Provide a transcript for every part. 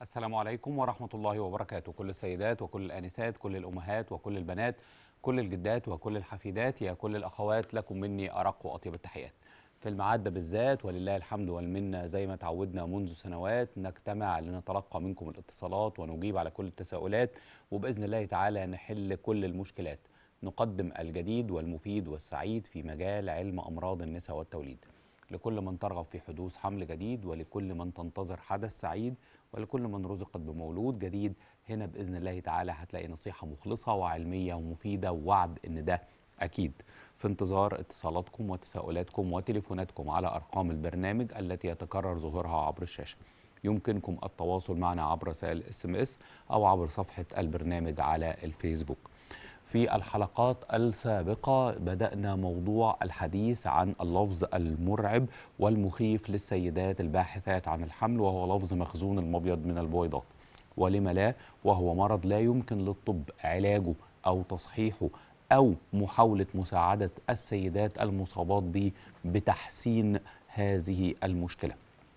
السلام عليكم ورحمة الله وبركاته كل السيدات وكل الآنسات كل الأمهات وكل البنات كل الجدات وكل الحفيدات يا كل الأخوات لكم مني أرق وأطيب التحيات في الميعاد ده بالذات ولله الحمد والمنة زي ما تعودنا منذ سنوات نجتمع لنتلقى منكم الاتصالات ونجيب على كل التساؤلات وبإذن الله تعالى نحل كل المشكلات نقدم الجديد والمفيد والسعيد في مجال علم أمراض النساء والتوليد لكل من ترغب في حدوث حمل جديد ولكل من تنتظر حدث سعيد ولكل من رزقت بمولود جديد هنا بإذن الله تعالى هتلاقي نصيحة مخلصة وعلمية ومفيدة ووعد إن ده أكيد في انتظار اتصالاتكم وتساؤلاتكم وتليفوناتكم على أرقام البرنامج التي يتكرر ظهورها عبر الشاشة يمكنكم التواصل معنا عبر رسائل اس ام اس او عبر صفحه البرنامج على الفيسبوك. في الحلقات السابقه بدانا موضوع الحديث عن اللفظ المرعب والمخيف للسيدات الباحثات عن الحمل وهو لفظ مخزون المبيض من البويضات. ولم لا وهو مرض لا يمكن للطب علاجه او تصحيحه او محاوله مساعده السيدات المصابات به بتحسين هذه المشكله.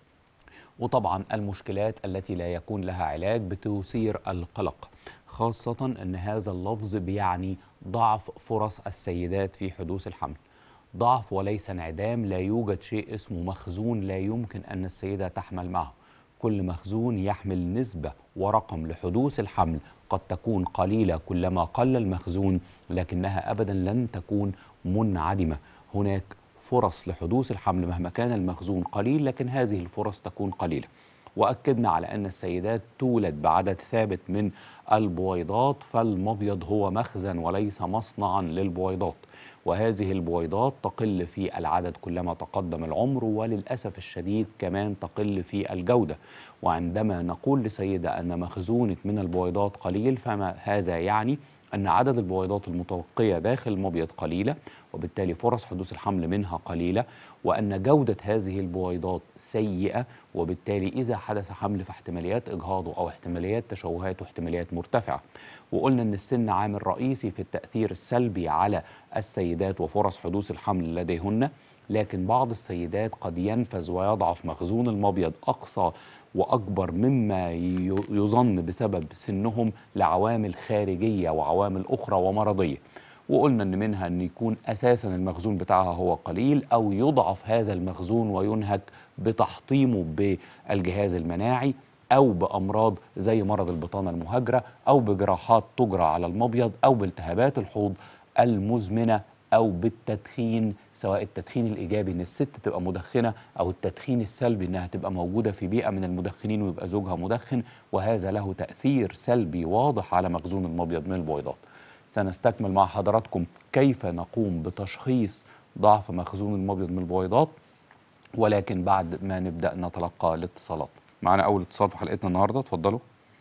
وطبعا المشكلات التي لا يكون لها علاج بتثير القلق خاصة أن هذا اللفظ بيعني ضعف فرص السيدات في حدوث الحمل ضعف وليس انعدام لا يوجد شيء اسمه مخزون لا يمكن أن السيدة تحمل معه كل مخزون يحمل نسبة ورقم لحدوث الحمل قد تكون قليلة كلما قل المخزون لكنها أبدا لن تكون منعدمة هناك فرص لحدوث الحمل مهما كان المخزون قليل لكن هذه الفرص تكون قليلة وأكدنا على أن السيدات تولد بعدد ثابت من البويضات فالمبيض هو مخزن وليس مصنعا للبويضات وهذه البويضات تقل في العدد كلما تقدم العمر وللأسف الشديد كمان تقل في الجودة وعندما نقول لسيدة أن مخزونك من البويضات قليل فما هذا يعني أن عدد البويضات المتبقية داخل المبيض قليلة وبالتالي فرص حدوث الحمل منها قليلة وأن جودة هذه البويضات سيئة وبالتالي إذا حدث حمل فاحتماليات إجهاضه أو احتماليات تشوهات واحتماليات مرتفعة وقلنا أن السن عامل رئيسي في التأثير السلبي على السيدات وفرص حدوث الحمل لديهن لكن بعض السيدات قد ينفذ ويضعف مخزون المبيض أقصى واكبر مما يظن بسبب سنهم لعوامل خارجيه وعوامل اخرى ومرضيه وقلنا ان منها ان يكون اساسا المخزون بتاعها هو قليل او يضعف هذا المخزون وينهك بتحطيمه بالجهاز المناعي او بامراض زي مرض البطانه المهاجره او بجراحات تجرى على المبيض او بالتهابات الحوض المزمنه او بالتدخين سواء التدخين الايجابي ان الست تبقى مدخنه او التدخين السلبي انها تبقى موجوده في بيئه من المدخنين ويبقى زوجها مدخن وهذا له تاثير سلبي واضح على مخزون المبيض من البويضات. سنستكمل مع حضراتكم كيف نقوم بتشخيص ضعف مخزون المبيض من البويضات ولكن بعد ما نبدا نتلقى الاتصالات. معنا اول اتصال في حلقتنا النهارده اتفضلوا.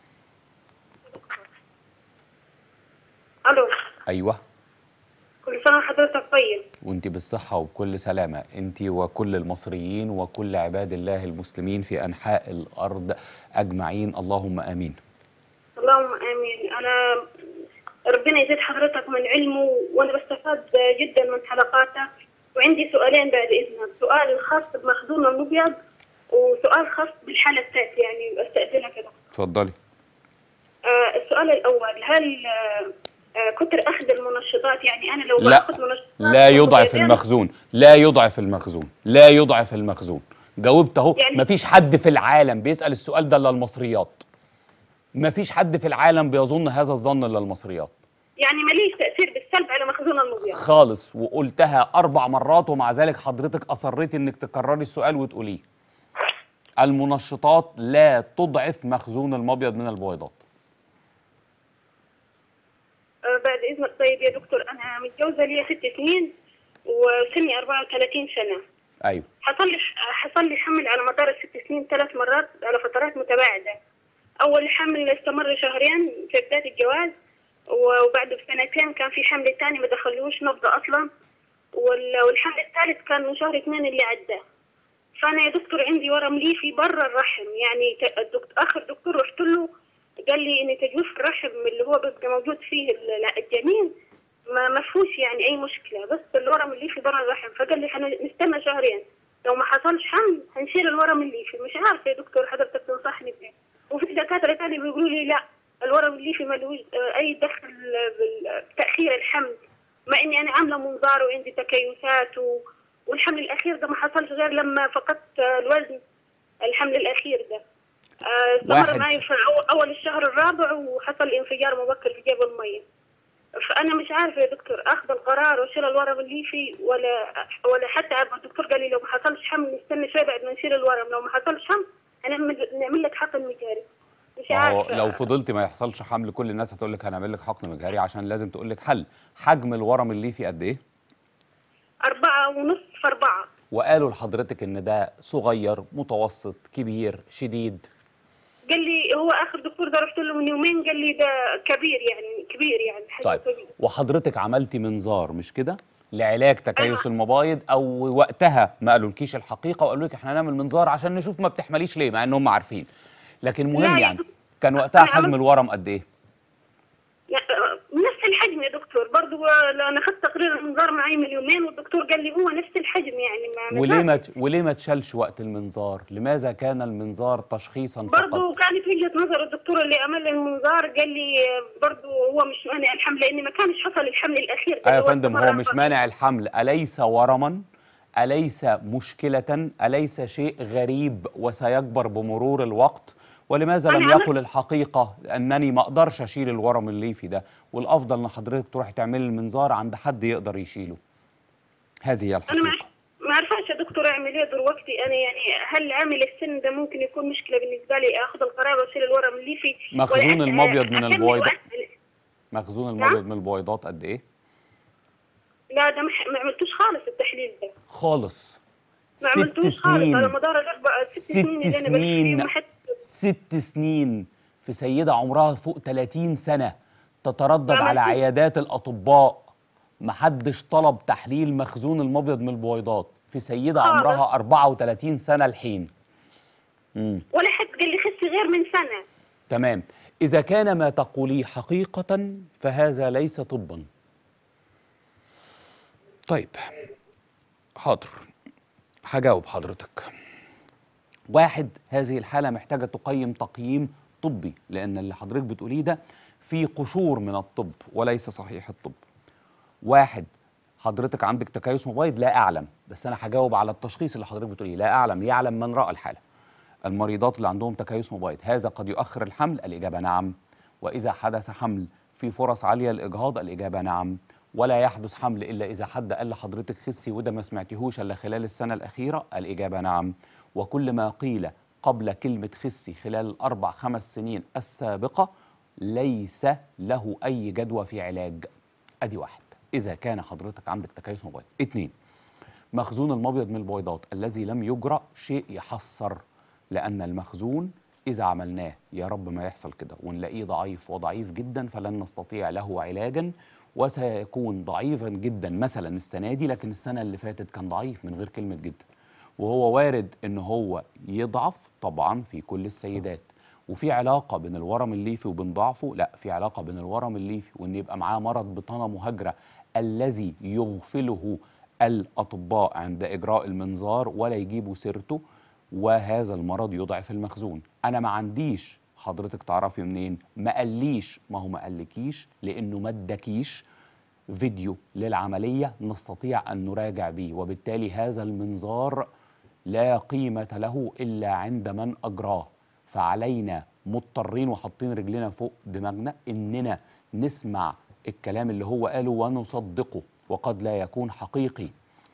الو ايوه كل سنه وحضرتك طيب وانت بالصحة وبكل سلامة انت وكل المصريين وكل عباد الله المسلمين في أنحاء الأرض أجمعين اللهم آمين اللهم امين انا ربنا يزيد حضرتك من علمه وانا بستفاد جدا من حلقاتك وعندي سؤالين بعد اذنك سؤال خاص بمخزون المبيض وسؤال خاص بالحاله بتاعتي يعني استاذنك يا دكتور اتفضلي آه السؤال الاول هل آه آه كتر اخذ المنشطات يعني انا لو لا باخذ منشطات لا يضعف يعني المخزون لا يضعف المخزون لا يضعف المخزون جاوبت اهو يعني- مفيش حد في العالم بيسأل السؤال ده الا المصريات مفيش حد في العالم بيظن هذا الظن الا المصريات يعني ماليش تاثير بالسلب على مخزون المبيض خالص وقلتها أربع مرات ومع ذلك حضرتك أصريتي إنك تكرري السؤال وتقوليه المنشطات لا تضعف مخزون المبيض من البويضات آه، بعد اذنك طيب يا دكتور انا متجوزه لي ست سنين وسني 34 سنه أيوه حصل لي حصل لي حمل على مدار الست سنين ثلاث مرات على فترات متباعده اول حمل استمر شهرين في بدايه الجواز وبعد بسنتين كان في حمل ثاني ما دخلوش نبضه اصلا وال- والحمل الثالث كان من شهر اثنين اللي عدى فانا يا دكتور عندي ورم ليفي برا الرحم يعني ت- الدكتور اخر دكتور رحت له قال لي ان تجويف الرحم اللي هو بيبقى موجود فيه ال- الجنين ما ما فيهوش يعني اي مشكله بس الورم الليفي برا الرحم فقال لي حنستنى شهرين لو ما حصلش حمل هنشيل الورم الليفي مش عارفه يا دكتور حضرتك تنصحني بايه وفي دكاتره لي لا الورم الليفي ملوش آه، اي دخل بتاخير الحمل مع اني انا عامله منظار وعندي تكيسات و... والحمل الاخير ده ما حصلش غير لما فقدت آه، الوزن الحمل الاخير ده آه، واحد. استمر معي في أو- اول الشهر الرابع وحصل انفجار مبكر في جيب الميه فانا مش عارفه يا دكتور اخذ القرار واشيل الورم الليفي ولا ولا حتى أبقى الدكتور قال لي لو ما حصلش حمل نستنى شويه بعد ما نشيل الورم لو ما حصلش حمل هنعمل نعمل لك حقن مجاري مش ما هو عارفه لو فضلتي ما يحصلش حمل كل الناس هتقول لك هنعمل لك حقن مجهري عشان لازم تقول لك حل حجم الورم الليفي قد ايه أربعة ونص في أربعة وقالوا لحضرتك ان ده صغير متوسط كبير شديد قال لي هو آخر دكتور ده رحت له من يومين قال لي ده كبير يعني كبير يعني حجم طيب كبير وحضرتك عملتي منظار مش كده لعلاج تكيس المبايض او وقتها ما قالولكيش الحقيقه وقالوا لك احنا هنعمل منظار عشان نشوف ما بتحمليش ليه مع ان هم عارفين لكن مهم لا يا يعني دكتور. كان وقتها أنا حجم عملت- الورم قد ايه لا، نفس الحجم يا دكتور برضو أنا أخذت تقرير المنظار معي من يومين والدكتور قال لي هو نفس الحجم يعني ما وليه ما مسافة. ت- وليه ما تشالش وقت المنظار لماذا كان المنظار تشخيصا برضو فقط كانت وجهة نظر الدكتور اللي عمل لي المنظار قال لي برضو هو مش مانع الحمل لأن ما كانش حصل الحمل الأخير ده ايوه يا اللي فندم استمر هو مش أربع مانع الحمل اليس ورما اليس مشكله اليس شيء غريب وسيكبر بمرور الوقت ولماذا أنا لم عملت- يقل الحقيقه انني ما اقدرش اشيل الورم الليفي ده والافضل ان حضرتك تروحي تعملي المنظار عند حد يقدر يشيله هذه هي انا ما الحقيقه ما عارفاش يا دكتور اعمل ايه دلوقتي انا يعني هل عامل السن ده ممكن يكون مشكله بالنسبه لي اخذ القرار واشيل الورم الليفي مخزون ولا أ- المبيض من أكمل البويضة. وأسأل؟ مخزون نعم؟ المبيض من البويضات قد ايه لا ده ما ح- ما عملتوش خالص التحليل ده خالص ما ست عملتوش خالص على سنين مدار الاربع ست, ست سنين اللي انا بمشي سنين. فيهم حتى ست سنين في سيدة عمرها فوق 30 سنة تتردد ما على عملتوش. عيادات الأطباء محدش طلب تحليل مخزون المبيض من البويضات في سيدة خالص. عمرها 34 سنة الحين مم. ولا حد قال لي خسي غير من سنه تمام إذا كان ما تقوليه حقيقة فهذا ليس طبا طيب حاضر هجاوب حضرتك واحد هذه الحالة محتاجة تقيم تقييم طبي لأن اللي حضرتك بتقوليه ده في قشور من الطب وليس صحيح الطب واحد حضرتك عندك تكيس مبيض لا أعلم بس أنا هجاوب على التشخيص اللي حضرتك بتقوليه لا أعلم يعلم من رأى الحالة المريضات اللي عندهم تكيس مبيض هذا قد يؤخر الحمل الإجابة نعم وإذا حدث حمل في فرص عالية للإجهاض الإجابة نعم ولا يحدث حمل إلا إذا حد قال لحضرتك خسي وده ما سمعتهوش إلا خلال السنة الأخيرة الإجابة نعم وكل ما قيل قبل كلمة خسي خلال الأربع خمس سنين السابقة ليس له أي جدوى في علاج أدي واحد إذا كان حضرتك عندك تكيس مبيض اتنين مخزون المبيض من البويضات الذي لم يجرى شيء يحسر لأن المخزون إذا عملناه يا رب ما يحصل كده ونلاقيه ضعيف وضعيف جدا فلن نستطيع له علاجا وسيكون ضعيفا جدا مثلا السنة دي لكن السنة اللي فاتت كان ضعيف من غير كلمة جدا وهو وارد ان هو يضعف طبعا في كل السيدات وفي علاقة بين الورم الليفي وبين ضعفه لا في علاقة بين الورم الليفي وان يبقى معاه مرض بطانة مهاجرة الذي يغفله الأطباء عند إجراء المنظار ولا يجيبوا سيرته وهذا المرض يضعف المخزون أنا ما عنديش حضرتك تعرفي منين ما قاليش ما هو ما قالكيش لأنه ما ادكيش فيديو للعملية نستطيع أن نراجع به وبالتالي هذا المنظار لا قيمة له إلا عند من أجراه فعلينا مضطرين وحاطين رجلنا فوق دماغنا إننا نسمع الكلام اللي هو قاله ونصدقه وقد لا يكون حقيقي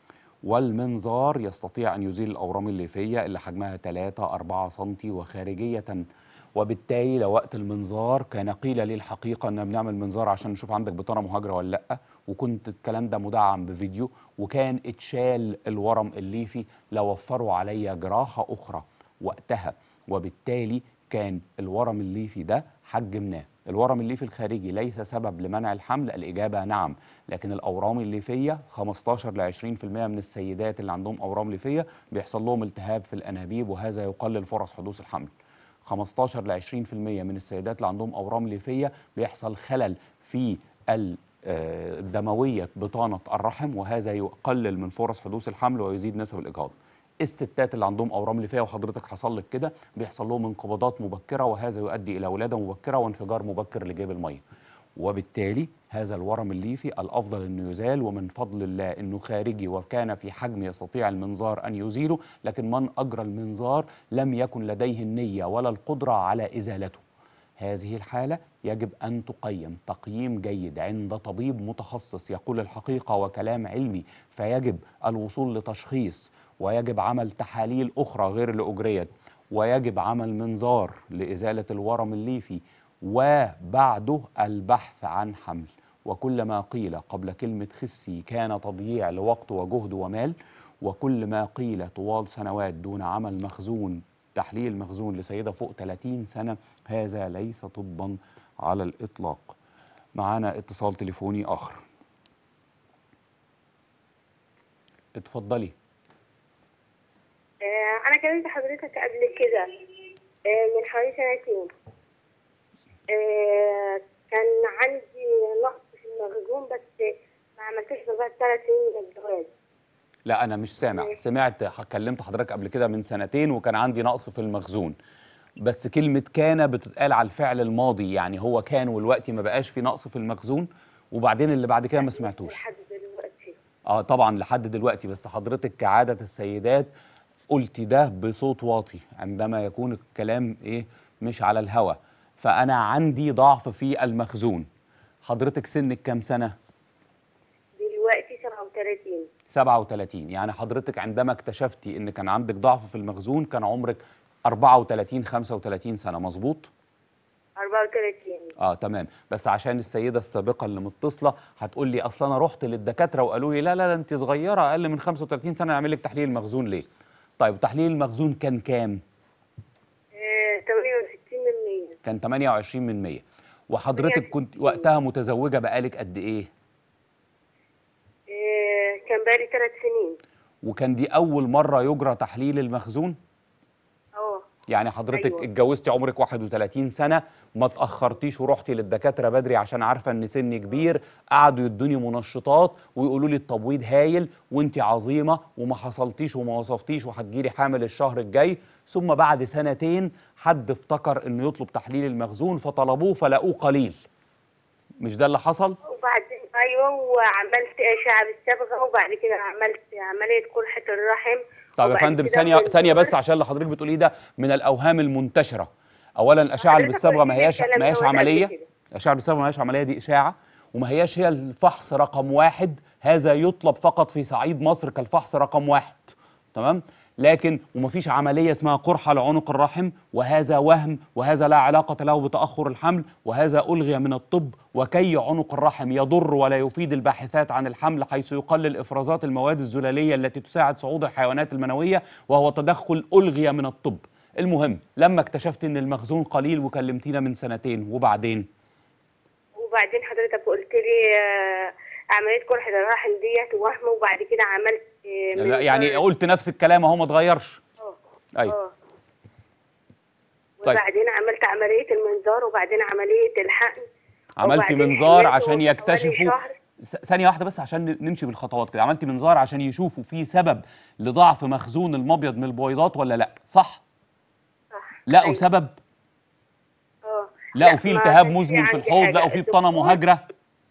والمنظار يستطيع أن يزيل الأورام الليفية اللي حجمها 3 4 سم وخارجية وبالتالي لو وقت المنظار كان قيل لي الحقيقة أن بنعمل منظار عشان نشوف عندك بطانة مهاجرة ولا لأ وكنت الكلام ده مدعم بفيديو وكان اتشال الورم الليفي لوفروا عليا جراحة أخرى وقتها وبالتالي كان الورم الليفي ده حجمناه الورم الليفي الخارجي ليس سبب لمنع الحمل الإجابة نعم لكن الأورام الليفية 15 ل 20% من السيدات اللي عندهم أورام ليفية بيحصل لهم التهاب في الأنابيب وهذا يقلل فرص حدوث الحمل 15 ل 20% من السيدات اللي عندهم أورام ليفية بيحصل خلل في ال- آه، دموية بطانة الرحم وهذا يقلل من فرص حدوث الحمل ويزيد نسب الإجهاض الستات اللي عندهم اورام ليفيه وحضرتك حصل لك كده بيحصل لهم انقباضات مبكره وهذا يؤدي الى ولاده مبكره وانفجار مبكر لجيب الميه وبالتالي هذا الورم الليفي الافضل انه يزال ومن فضل الله انه خارجي وكان في حجم يستطيع المنظار ان يزيله لكن من اجرى المنظار لم يكن لديه النيه ولا القدره على ازالته هذه الحالة يجب أن تقيم تقييم جيد عند طبيب متخصص يقول الحقيقة وكلام علمي فيجب الوصول لتشخيص ويجب عمل تحاليل أخرى غير اللي أجريت ويجب عمل منظار لإزالة الورم الليفي وبعده البحث عن حمل وكل ما قيل قبل كلمة خسي كان تضييع لوقت وجهد ومال وكل ما قيل طوال سنوات دون عمل مخزون تحليل مخزون لسيدة فوق 30 سنة هذا ليس طبا على الإطلاق معانا اتصال تليفوني آخر اتفضلي آه، أنا كلمت حضرتك قبل كده آه، من حوالي سنتين آه، كان عندي نقص في المخزون بس ما عملتوش لغاية ثلاث سنين من الجواز لا أنا مش سامع سمعت كلمت حضرتك قبل كده من سنتين وكان عندي نقص في المخزون بس كلمة كان بتتقال على الفعل الماضي يعني هو كان والوقت ما بقاش في نقص في المخزون وبعدين اللي بعد كده ما سمعتوش لحد دلوقتي اه طبعا لحد دلوقتي بس حضرتك كعادة السيدات قلتي ده بصوت واطي عندما يكون الكلام ايه مش على الهوا فانا عندي ضعف في المخزون حضرتك سنك كام سنة دلوقتي 37 37 يعني حضرتك عندما اكتشفتي ان كان عندك ضعف في المخزون كان عمرك 34 35 سنة مظبوط 34 اه تمام بس عشان السيده السابقه اللي متصله هتقول لي اصل انا رحت للدكاتره وقالوا لي لا لا لا انت صغيره اقل من 35 سنه نعمل لك تحليل المخزون ليه طيب تحليل المخزون كان كام آه، 68 من 100 كان 28 من 100 وحضرتك كنت وقتها متزوجه بقالك قد ايه آه، كان بقالي ثلاث سنين وكان دي اول مره يجرى تحليل المخزون اه يعني حضرتك أيوة. اتجوزتي عمرك 31 سنة ما تأخرتيش ورحتي للدكاترة بدري عشان عارفة ان سني كبير قعدوا يدوني منشطات ويقولوا لي التبويض هايل وانت عظيمة وما حصلتيش وما وصفتيش وهتجيلي حامل الشهر الجاي ثم بعد سنتين حد افتكر انه يطلب تحليل المخزون فطلبوه فلقوه قليل مش ده اللي حصل؟ وبعدين ايوه وعملت اشعه بالصبغه وبعد كده عملت عمليه قرحه الرحم طيب يا وبعد فندم كده ثانية من- ثانية بس عشان اللي حضرتك بتقوليه ده من الأوهام المنتشرة. أولا الأشعة اللي حضرتك بالصبغة ما قلت لي هياش الكلام ما هياش دوت قبل عملية. كده. الأشعة بالصبغة ما هياش عملية دي إشاعة وما هياش هي الفحص رقم واحد هذا يطلب فقط في صعيد مصر كالفحص رقم واحد. تمام؟ لكن ومفيش عملية اسمها قرحة لعنق الرحم وهذا وهم وهذا لا علاقة له بتأخر الحمل وهذا ألغي من الطب وكي عنق الرحم يضر ولا يفيد الباحثات عن الحمل حيث يقلل إفرازات المواد الزلالية التي تساعد صعود الحيوانات المنوية وهو تدخل ألغي من الطب المهم لما اكتشفت ان المخزون قليل وكلمتينا من سنتين وبعدين وبعدين حضرتك قلت لي آه، عمليه قرحه الرحم ديت وهم وبعد كده عملت آه، لا منظار- يعني قلت نفس الكلام اهو ما اتغيرش اه ايوه اه طيب. وبعدين عملت عمليه المنظار وبعدين عمليه الحقن عملتي وبعدين منظار حملته عشان حوالي يكتشفوا شهر. س- ثانية واحدة بس عشان ن- نمشي بالخطوات كده عملتي منظار عشان يشوفوا في سبب لضعف مخزون المبيض من البويضات ولا لا صح صح لقوا أيوة. سبب اه لقوا لا، في ما التهاب كانش مزمن في عندي الحوض حاجة. لقوا في بطانة الدكتور- مهاجرة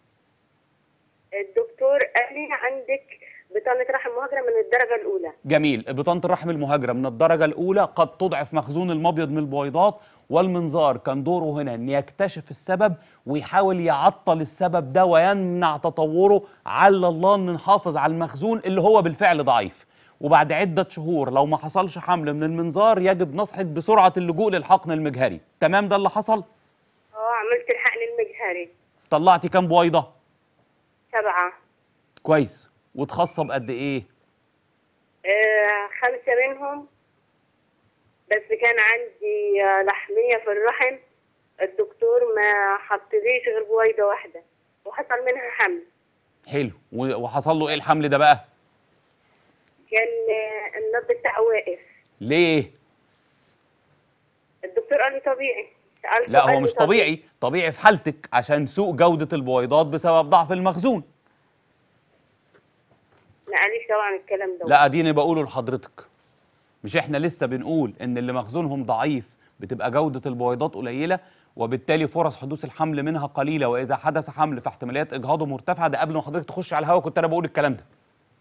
الدكتور قال لي عندك بطانه رحم مهاجره من الدرجه الاولى جميل بطانة الرحم المهاجرة من الدرجة الأولى قد تضعف مخزون المبيض من البويضات والمنظار كان دوره هنا أن يكتشف السبب ويحاول يعطل السبب ده ويمنع تطوره على الله أن نحافظ على المخزون اللي هو بالفعل ضعيف وبعد عدة شهور لو ما حصلش حمل من المنظار يجب نصحك بسرعة اللجوء للحقن المجهري تمام ده اللي حصل اه عملت الحقن المجهري طلعتي كام بويضة سبعه كويس وتخصب قد إيه آه خمسه منهم بس كان عندي آه، لحميه في الرحم الدكتور ما حطليش غير بويضه واحده وحصل منها حمل حلو و- وحصل له إيه الحمل ده بقى كان آه، النبض بتاعه واقف ليه الدكتور قال لي طبيعي سألته لا قال هو لي مش طبيعي طبيعي في حالتك عشان سوء جودة البويضات بسبب ضعف المخزون ما قاليش طبعا الكلام ده لا اديني بقوله لحضرتك مش احنا لسه بنقول ان اللي مخزونهم ضعيف بتبقى جوده البويضات قليله وبالتالي فرص حدوث الحمل منها قليله واذا حدث حمل فاحتماليات اجهاضه مرتفعه ده قبل ما حضرتك تخش على الهواء كنت انا بقول الكلام ده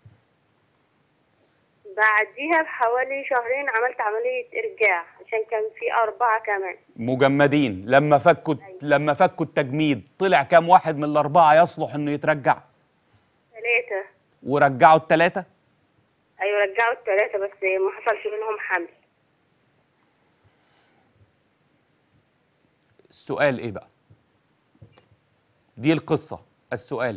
بعديها بحوالي شهرين عملت عملية إرجاع عشان كان في أربعة كمان مجمدين لما فكوا لما فكوا التجميد طلع كام واحد من الاربعه يصلح انه يترجع ثلاثة ورجعوا الثلاثه أيوة رجعوا الثلاثة بس ما حصلش منهم حمل السؤال ايه بقى دي القصه السؤال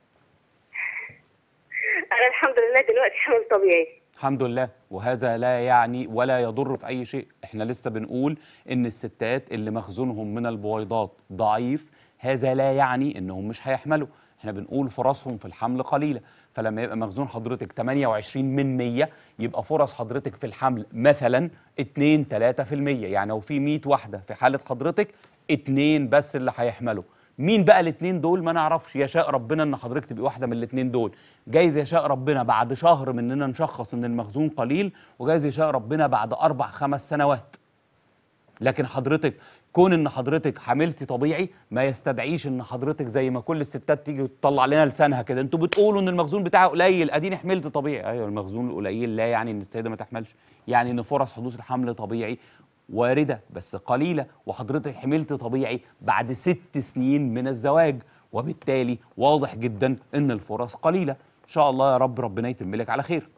أنا الحمد لله دلوقتي حمل طبيعي الحمد لله وهذا لا يعني ولا يضر في اي شيء احنا لسه بنقول ان الستات اللي مخزونهم من البويضات ضعيف هذا لا يعني انهم مش هيحملوا احنا بنقول فرصهم في الحمل قليله فلما يبقى مخزون حضرتك 28 من 100 يبقى فرص حضرتك في الحمل مثلا 2 3% يعني لو في 100 واحده في حاله حضرتك اتنين بس اللي هيحملوا مين بقى الاتنين دول ما نعرفش يشاء ربنا ان حضرتك تبقي واحده من الاتنين دول جايز يشاء ربنا بعد شهر مننا نشخص ان المخزون قليل وجايز يشاء ربنا بعد اربع خمس سنوات لكن حضرتك كون ان حضرتك حملتي طبيعي ما يستدعيش ان حضرتك زي ما كل الستات تيجي تطلع لنا لسانها كده انتوا بتقولوا ان المخزون بتاعي قليل اديني حملت طبيعي ايوه المخزون القليل لا يعني ان السيده ما تحملش يعني ان فرص حدوث الحمل طبيعي وارده بس قليله وحضرتك حملت طبيعي بعد ست سنين من الزواج وبالتالي واضح جدا ان الفرص قليله ان شاء الله يا رب ربنا يتم لك على خير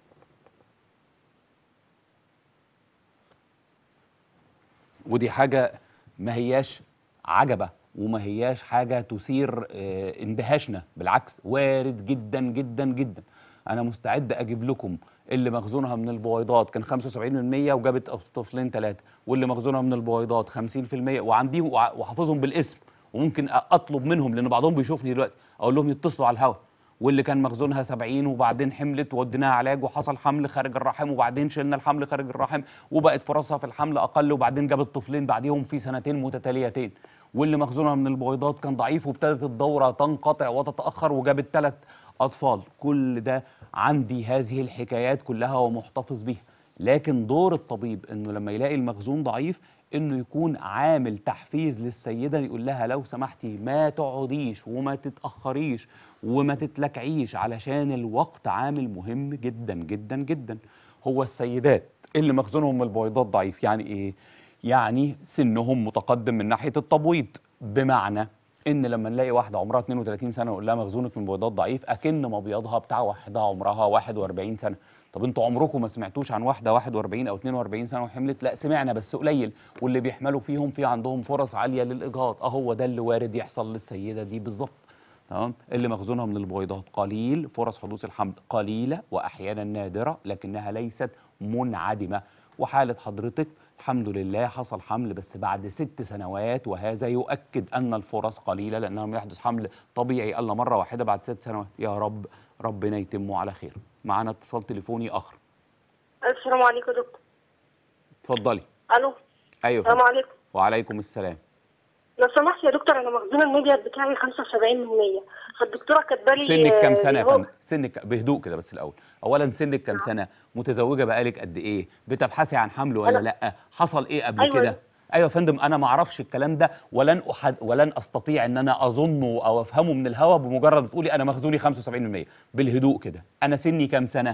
ودي حاجة ما هياش عجبة وما هياش حاجة تثير آه، اندهاشنا بالعكس وارد جدا جدا جدا أنا مستعد أجيب لكم اللي مخزونها من البويضات كان 75% وجابت طفلين ثلاثة واللي مخزونها من البويضات 50% وعندي وع- وحافظهم بالاسم وممكن أ- أطلب منهم لأن بعضهم بيشوفني دلوقتي أقول لهم يتصلوا على الهوا واللي كان مخزونها 70 وبعدين حملت ووديناها علاج وحصل حمل خارج الرحم وبعدين شلنا الحمل خارج الرحم وبقت فرصها في الحمل اقل وبعدين جابت طفلين بعديهم في سنتين متتاليتين واللي مخزونها من البويضات كان ضعيف وابتدت الدوره تنقطع وتتاخر وجابت ثلاث اطفال كل ده عندي هذه الحكايات كلها ومحتفظ بيها لكن دور الطبيب انه لما يلاقي المخزون ضعيف انه يكون عامل تحفيز للسيده يقول لها لو سمحتي ما تقعديش وما تتاخريش وما تتلكعيش علشان الوقت عامل مهم جدا جدا جدا هو السيدات اللي مخزونهم من البويضات ضعيف يعني ايه يعني سنهم متقدم من ناحيه التبويض بمعنى ان لما نلاقي واحده عمرها 32 سنه ونقول لها مخزونك من بويضات ضعيف اكن مبيضها بتاع واحده عمرها 41 سنه طب انتوا عمركم ما سمعتوش عن واحده 41 او 42 سنه وحملت لا سمعنا بس قليل واللي بيحملوا فيهم في عندهم فرص عاليه للاجهاض اهو ده اللي وارد يحصل للسيده دي بالظبط تمام اللي مخزونها من البويضات قليل فرص حدوث الحمل قليله واحيانا نادره لكنها ليست منعدمه وحاله حضرتك الحمد لله حصل حمل بس بعد ست سنوات وهذا يؤكد ان الفرص قليله لانه لم يحدث حمل طبيعي الا مره واحده بعد ست سنوات يا رب ربنا يتمه على خير معانا اتصال تليفوني اخر السلام عليكم يا دكتور اتفضلي الو ايوه السلام فندم. عليكم وعليكم السلام لو سمحت يا دكتور انا مخزون المبيض بتاعي 75 من 100 فالدكتوره كاتبه لي سنك كام آه، سنه يا اللي هو- فندم سنك بهدوء كده بس الاول اولا سنك كام سنه متزوجه بقالك قد ايه بتبحثي عن حمل ولا أنا- لا حصل ايه قبل أيوة. كده ايوه يا فندم انا ما اعرفش الكلام ده ولن أحد ولن استطيع ان انا اظنه او افهمه من الهوا بمجرد ما تقولي انا مخزوني 75% بالهدوء كده انا سني كام سنه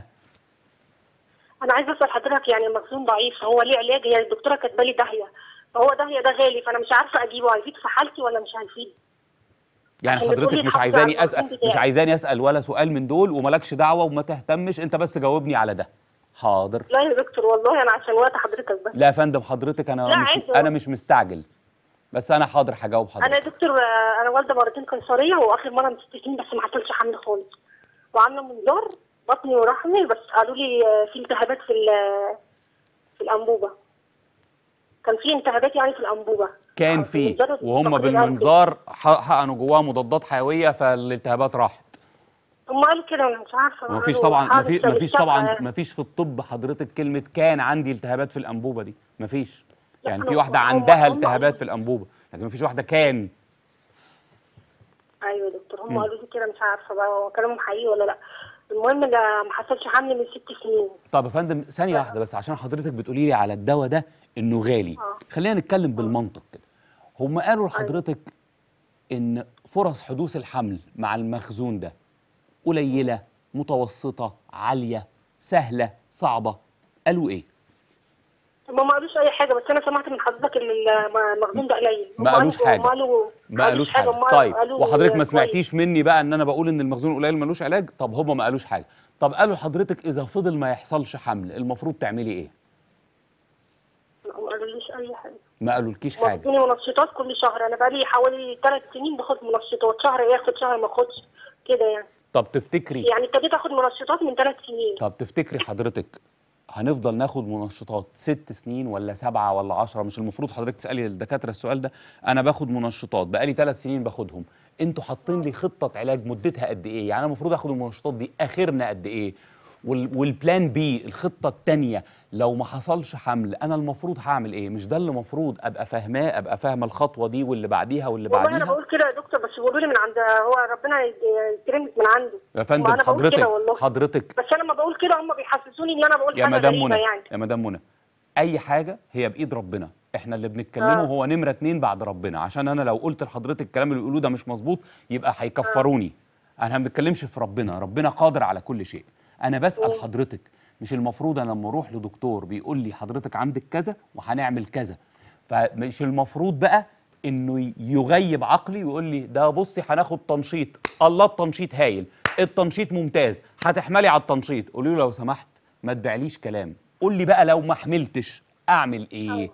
انا عايزه اسال حضرتك يعني المخزون ضعيف هو ليه علاج هي الدكتوره كاتبه لي داهيه فهو داهيه ده غالي فانا مش عارفه اجيبه هيفيد في حالتي ولا مش هيفيد يعني عشان بتقولي حضرتك مش الحافظ على عايزاني المخزون اسال مش بتاعي. عايزاني اسال ولا سؤال من دول وملكش دعوه وما تهتمش انت بس جاوبني على ده حاضر لا يا دكتور والله انا عشان وقت حضرتك بس لا يا فندم حضرتك انا لا، مش عايزة انا مش مستعجل بس انا حاضر هجاوب حضرتك انا يا دكتور آه، انا والده مرتين قيصريه واخر مره من ست سنين بس ما حصلش حمل خالص وعامله منظار بطني ورحمي بس قالوا لي آه، في التهابات في ال- في الانبوبه كان في التهابات يعني في الانبوبه كان آه، في المنظار وهم التقرير قال كده. بالمنظار ح- حقنوا جواه مضادات حيويه فالالتهابات راحت هم قالوا كده انا مش عارفه ومفيش قالوا طبعا حاجة مفيش مفيش بالشفا طبعا يعني. مفيش في الطب حضرتك كلمه كان عندي التهابات في الانبوبه دي مفيش لا، يعني أنا- في واحده هم- عندها هم التهابات قالوا- في الانبوبه لكن مفيش واحده كان ايوه يا دكتور هم مم. قالوا لي كده مش عارفه بقى هو كلامهم حقيقي ولا لا المهم لا ما حصلش حمل من ست سنين طب يا فندم ثانيه واحده بس عشان حضرتك بتقولي لي على الدواء ده انه غالي آه. خلينا نتكلم بالمنطق كده هم قالوا لحضرتك ان فرص حدوث الحمل مع المخزون ده قليله متوسطه عاليه سهله صعبه قالوا ايه هم ما قالوش اي حاجه بس انا سمعت من حضرتك ان المخزون ده قليل ما هم قالوش قالوا- حاجة. هم قالوا ما قالوش حاجه هم طيب قالوا وحضرتك ما كويس. سمعتيش مني بقى ان انا بقول ان المخزون قليل ملوش علاج طب هم ما قالوش حاجه طب قالوا لحضرتك اذا فضل ما يحصلش حمل المفروض تعملي ايه لا، ما قالوليش اي حاجه ما قالولكيش حاجه بدوني منشطات كل شهر انا بقالي حوالي ثلاث سنين باخد منشطات شهر ياخد شهر ما اخدش كده يعني طب تفتكري يعني ابتديت اخد منشطات من ثلاث سنين طب تفتكري حضرتك هنفضل ناخد منشطات ست سنين ولا سبعة ولا عشرة مش المفروض حضرتك تسألي الدكاترة السؤال ده أنا باخد منشطات بقالي ثلاث سنين باخدهم أنتوا حاطين لي خطة علاج مدتها قد إيه يعني أنا المفروض آخد المنشطات دي آخرنا قد إيه وال والبلان بي الخطة التانية لو ما حصلش حمل أنا المفروض هعمل إيه مش ده اللي المفروض أبقى فاهماه أبقى فاهمة الخطوة دي واللي بعديها واللي والله انا بعديها بقول كده يا دكتور بس بيقولوا لي من عند هو ربنا يكرمك من عنده يا ما فندم أنا بقول حضرتك كده والله. حضرتك بس انا لما بقول كده هم بيحسسوني ان انا بقول يا حاجه مدام غريبه منى يعني يا مدام منى اي حاجه هي بايد ربنا احنا اللي بنتكلمه آه. هو نمره اتنين بعد ربنا عشان انا لو قلت لحضرتك الكلام اللي بيقولوه ده مش مظبوط يبقى هيكفروني انا ما بنتكلمش في ربنا ربنا قادر على كل شيء انا بسال حضرتك مش المفروض انا لما اروح لدكتور بيقول لي حضرتك عندك كذا وهنعمل كذا فمش المفروض بقى انه يغيب عقلي ويقول لي ده بصي هناخد تنشيط الله التنشيط هايل التنشيط ممتاز هتحملي على التنشيط قولي له لو سمحت ما تبيعليش كلام قول لي بقى لو ما حملتش اعمل ايه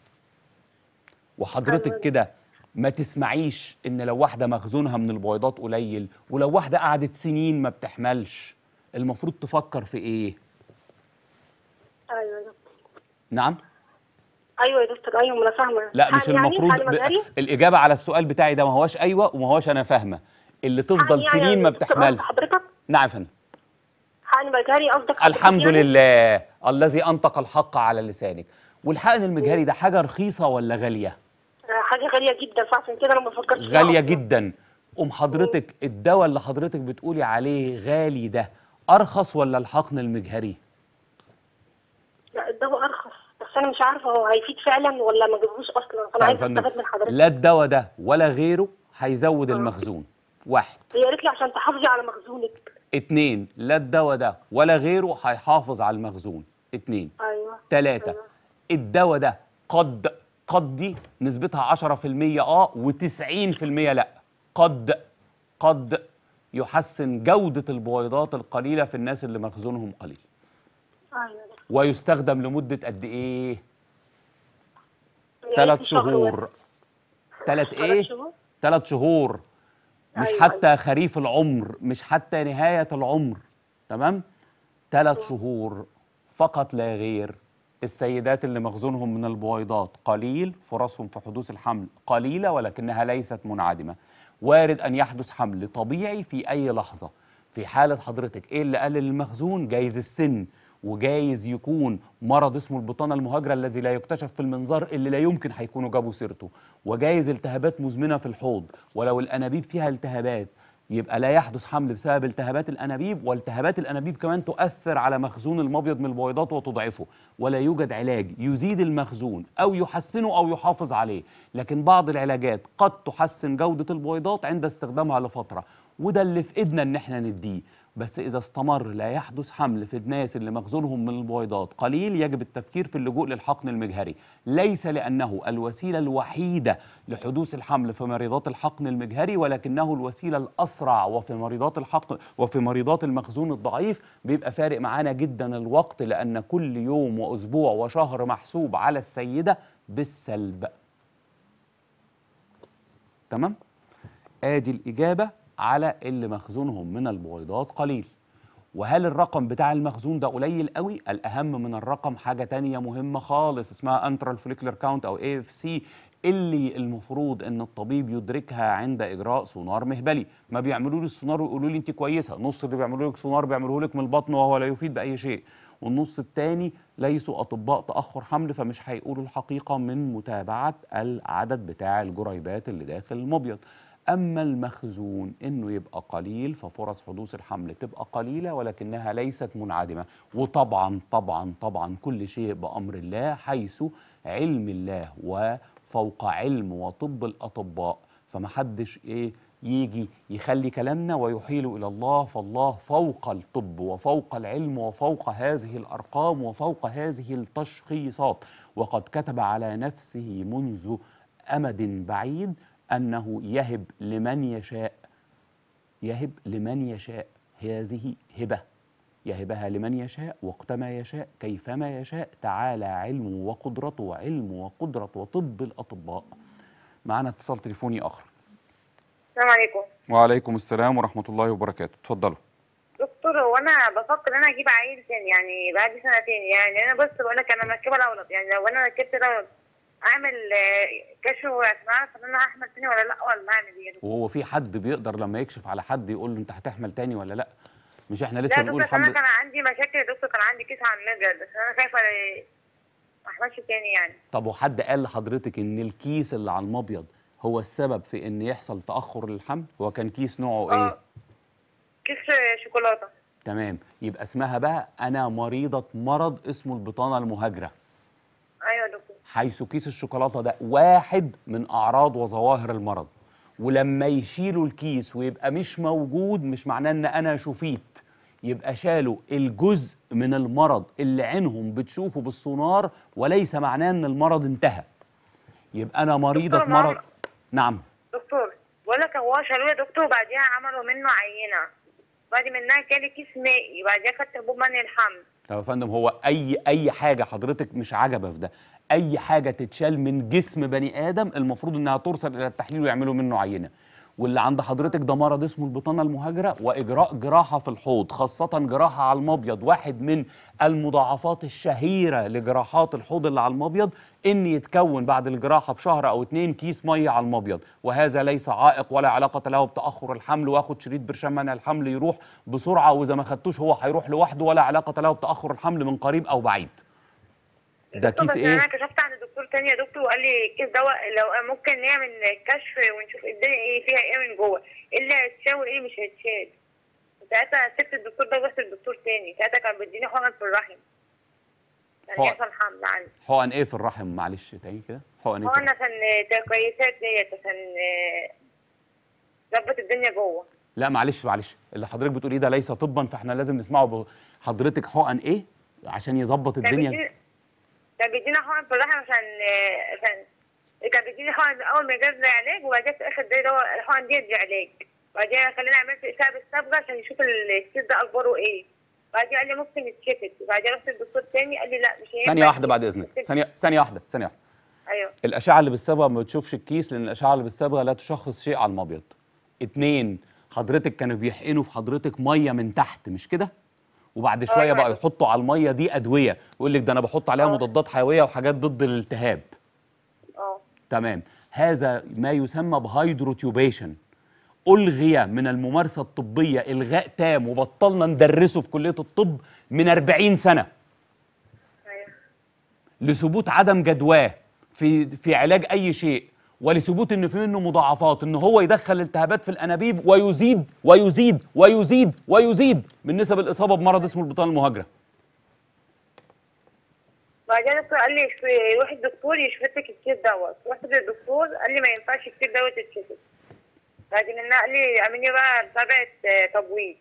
وحضرتك كده ما تسمعيش ان لو واحده مخزونها من البويضات قليل ولو واحده قعدت سنين ما بتحملش المفروض تفكر في ايه ايوه يا دكتور نعم ايوه يا دكتور ايوه ما انا فاهمه لا مش يعني المفروض حالي ب... مجاري؟ الاجابه على السؤال بتاعي ده ما هوش ايوه وما هوش انا فاهمه اللي تفضل يعني سنين يا ما دكتور بتحملش قصد حضرتك نعم يا فندم حالي مجاري قصدك حضرتك الحمد يعني؟ لله الذي انطق الحق على لسانك والحقن المجهري ده حاجه رخيصه ولا غاليه آه، حاجه غاليه جدا فعشان كده انا ما فكرتش فيها غاليه أصلاً. جدا ام حضرتك الدواء اللي حضرتك بتقولي عليه غالي ده ارخص ولا الحقن المجهري لا الدواء ارخص بس انا مش عارفه هو هيفيد فعلا ولا ما جابوش اصلا طيب فانا يا عايزه فندم استفاد من حضرتك لا الدواء ده ولا غيره هيزود المخزون واحد هي قالت لي عشان تحافظي على مخزونك اتنين لا الدواء ده ولا غيره هيحافظ على المخزون اتنين ايوه تلاتة أيوة. الدواء ده قد قد دي نسبتها 10% اه و90% لا قد قد يحسن جودة البويضات القليلة في الناس اللي مخزونهم قليل ايوه يا دكتور. ويستخدم لمدة قد ايه؟ هي ثلاث قالت لي شهر شهور واحد. ثلاث ثلاث ايه؟ شهور؟ ثلاث شهور مش أيوة، حتى خريف العمر مش حتى نهاية العمر تمام؟ ثلاث شهور فقط لا غير السيدات اللي مخزونهم من البويضات قليل فرصهم في حدوث الحمل قليلة ولكنها ليست منعدمة وارد أن يحدث حمل طبيعي في أي لحظة في حالة حضرتك إيه اللي قلل المخزون جايز السن وجايز يكون مرض اسمه البطانة المهاجرة الذي لا يكتشف في المنظار اللي لا يمكن هيكونوا جابوا سيرته وجايز التهابات مزمنة في الحوض ولو الأنابيب فيها التهابات يبقى لا يحدث حمل بسبب التهابات الانابيب والتهابات الانابيب كمان تؤثر على مخزون المبيض من البويضات وتضعفه ولا يوجد علاج يزيد المخزون او يحسنه او يحافظ عليه لكن بعض العلاجات قد تحسن جوده البويضات عند استخدامها لفتره وده اللي في ايدنا ان احنا نديه بس اذا استمر لا يحدث حمل في الناس اللي مخزونهم من البويضات قليل يجب التفكير في اللجوء للحقن المجهري ليس لانه الوسيله الوحيده لحدوث الحمل في مريضات الحقن المجهري ولكنه الوسيله الاسرع وفي مريضات الحقن وفي مريضات المخزون الضعيف بيبقى فارق معانا جدا الوقت لان كل يوم واسبوع وشهر محسوب على السيده بالسلب تمام ادي الاجابه على اللي مخزونهم من البويضات قليل وهل الرقم بتاع المخزون ده قليل قوي الاهم من الرقم حاجه تانية مهمه خالص اسمها انترال فوليكولر كاونت او اي اف سي اللي المفروض ان الطبيب يدركها عند اجراء سونار مهبلي ما بيعملوا لي السونار ويقولوا لي انت كويسه نص اللي بيعملوا لك سونار بيعملوه لك من البطن وهو لا يفيد باي شيء والنص الثاني ليسوا اطباء تاخر حمل فمش هيقولوا الحقيقه من متابعه العدد بتاع الجريبات اللي داخل المبيض اما المخزون انه يبقى قليل ففرص حدوث الحمل تبقى قليله ولكنها ليست منعدمه وطبعا طبعا طبعا كل شيء بامر الله حيث علم الله وفوق علم وطب الاطباء فمحدش ايه يجي يخلي كلامنا ويحيل الى الله فالله فوق الطب وفوق العلم وفوق هذه الارقام وفوق هذه التشخيصات وقد كتب على نفسه منذ امد بعيد انه يهب لمن يشاء يهب لمن يشاء هذه هبه يهبها لمن يشاء وقتما يشاء كيفما يشاء تعالى علمه وقدرته وعلم وقدرة وطب الأطباء معنا اتصال تليفوني آخر السلام عليكم وعليكم السلام ورحمة الله وبركاته اتفضلوا دكتور هو انا بفكر ان انا اجيب عيل تاني يعني بعد سنتين يعني انا بص بقول لك انا مركبه الاولاد يعني لو انا ركبت الاولاد اعمل آه، كشف عشان اعرف ان انا احمل تاني ولا لا ولا اعمل ايه يا دكتور؟ وهو في حد بيقدر لما يكشف على حد يقول له انت هتحمل تاني ولا لا مش احنا لا لسه يا بنقول دكتور أصل انا الحمد كان عندي مشاكل يا دكتور كان عندي كيس على المجد بس انا خايفه ما احملش تاني يعني طب وحد قال لحضرتك ان الكيس اللي على المبيض هو السبب في ان يحصل تأخر للحمل هو كان كيس نوعه ايه اه كيس شوكولاته تمام يبقى اسمها بقى انا مريضة مرض اسمه البطانة المهاجرة ايوه يا دكتور حيث كيس الشوكولاتة ده واحد من أعراض وظواهر المرض ولما يشيلوا الكيس ويبقى مش موجود مش معناه ان انا شفيت يبقى شالوا الجزء من المرض اللي عينهم بتشوفه بالسونار وليس معناه ان المرض انتهى يبقى انا مريضة دكتور، ما هو- مرض نعم دكتور بقول لك هو شالوه يا دكتور وبعديها عملوا منه عينه بعد منها جالي كيس مائي بعديها خدت حبوب منع الحمل طب يا فندم هو اي اي حاجه حضرتك مش عجبه في ده اي حاجه تتشال من جسم بني ادم المفروض انها ترسل الى التحليل ويعملوا منه عينه واللي عند حضرتك ده مرض اسمه البطانه المهاجره واجراء جراحه في الحوض خاصه جراحه على المبيض واحد من المضاعفات الشهيره لجراحات الحوض اللي على المبيض ان يتكون بعد الجراحه بشهر او اتنين كيس ميه على المبيض وهذا ليس عائق ولا علاقه له بتاخر الحمل واخد شريط برشام منع الحمل يروح بسرعه واذا ما خدتوش هو هيروح لوحده ولا علاقه له بتاخر الحمل من قريب او بعيد ده دكتور كيس بس ايه انا كشفت عند دكتور تاني يا دكتور وقال لي الكيس ده لو ممكن نعمل كشف ونشوف الدنيا ايه فيها ايه من جوه ايه اللي هيتشال وايه اللي مش هيتشال ساعتها سبت الدكتور ده ورحت للدكتور تاني ساعتها كان بيديني حقن في الرحم كان حقن. يحصل حمل عندي حقن ايه في الرحم معلش تاني كده حقن ايه في حقن الرحم؟ عشان تكويسات ديت عشان آه، ظبط الدنيا جوه لا معلش معلش اللي حضرتك بتقوليه ده ليس طبا فاحنا لازم نسمعه ب- حضرتك حقن ايه عشان يظبط كان الدنيا بيديني كان بيدينا حقن في الرحم عشان آه، عشان كان بيديني حقن اول ما جاب لي علاج وبعدين في اخر دقيقه هو الحقن ديت دي علاج بعدين خليني عملت اشعه بالصبغه عشان يشوف الكيس ده اخباره ايه بعدين قال لي ممكن يتشفت وبعدين رحت للدكتور تاني قال لي لا مش هينفع ثانيه واحده بعد يتشفت. اذنك ثانيه ثانيه واحده ثانيه واحده ايوه الاشعه اللي بالصبغه ما بتشوفش الكيس لان الاشعه اللي بالصبغه لا تشخص شيء على المبيض اتنين حضرتك كانوا بيحقنوا في حضرتك ميه من تحت مش كده وبعد شويه أيوة. بقى يحطوا على الميه دي ادويه يقول لك ده انا بحط عليها آه. مضادات حيويه وحاجات ضد الالتهاب اه تمام هذا ما يسمى بهايدروتيوبيشن ألغي من الممارسة الطبية إلغاء تام وبطلنا ندرسه في كلية الطب من 40 سنة ايوه لثبوت عدم جدواه في في علاج أي شيء ولثبوت إن في منه مضاعفات إن هو يدخل التهابات في الأنابيب ويزيد ويزيد ويزيد ويزيد من نسب الإصابة بمرض اسمه البطانة المهاجرة بعدين الدكتور قال لي يشف- روح الدكتور يشفت لك الكيس دوت رحت للدكتور قال لي ما ينفعش الكيس دوت يتشفت بعدين منها قال لي اعملي بقى متابعه آه، تبويض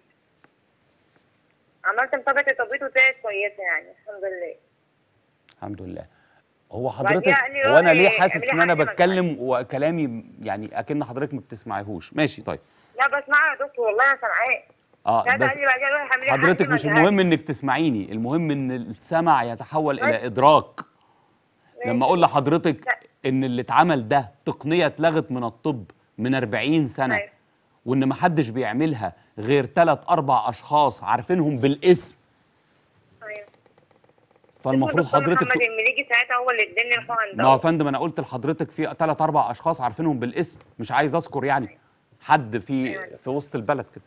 عملت متابعه التبويض وطلعت كويسه يعني الحمد لله الحمد لله هو بعديها حضرتك قال لي هو انا روحي ليه حاسس اعملي ان انا حاجة بتكلم وكلامي يعني اكن حضرتك ما بتسمعيهوش ماشي طيب لا بسمعها يا دكتور والله انا سامعاه اه ساعتها بس قال لي بعديها روحي اعملي حضرتك حاجة مش مجهري. المهم انك تسمعيني المهم ان السمع يتحول الى ماشي. ادراك لما اقول ماشي. لحضرتك لا. ان اللي اتعمل ده تقنيه اتلغت من الطب من 40 سنه أيوة. وان ما حدش بيعملها غير ثلاث اربع اشخاص عارفينهم بالاسم ايوه فالمفروض الدكتور حضرتك محمد ت- المليجي ساعتها هو اللي اداني الحقن ما هو يا دوت فندم انا قلت لحضرتك في ثلاث اربع اشخاص عارفينهم بالاسم مش عايز اذكر يعني حد في في وسط البلد كده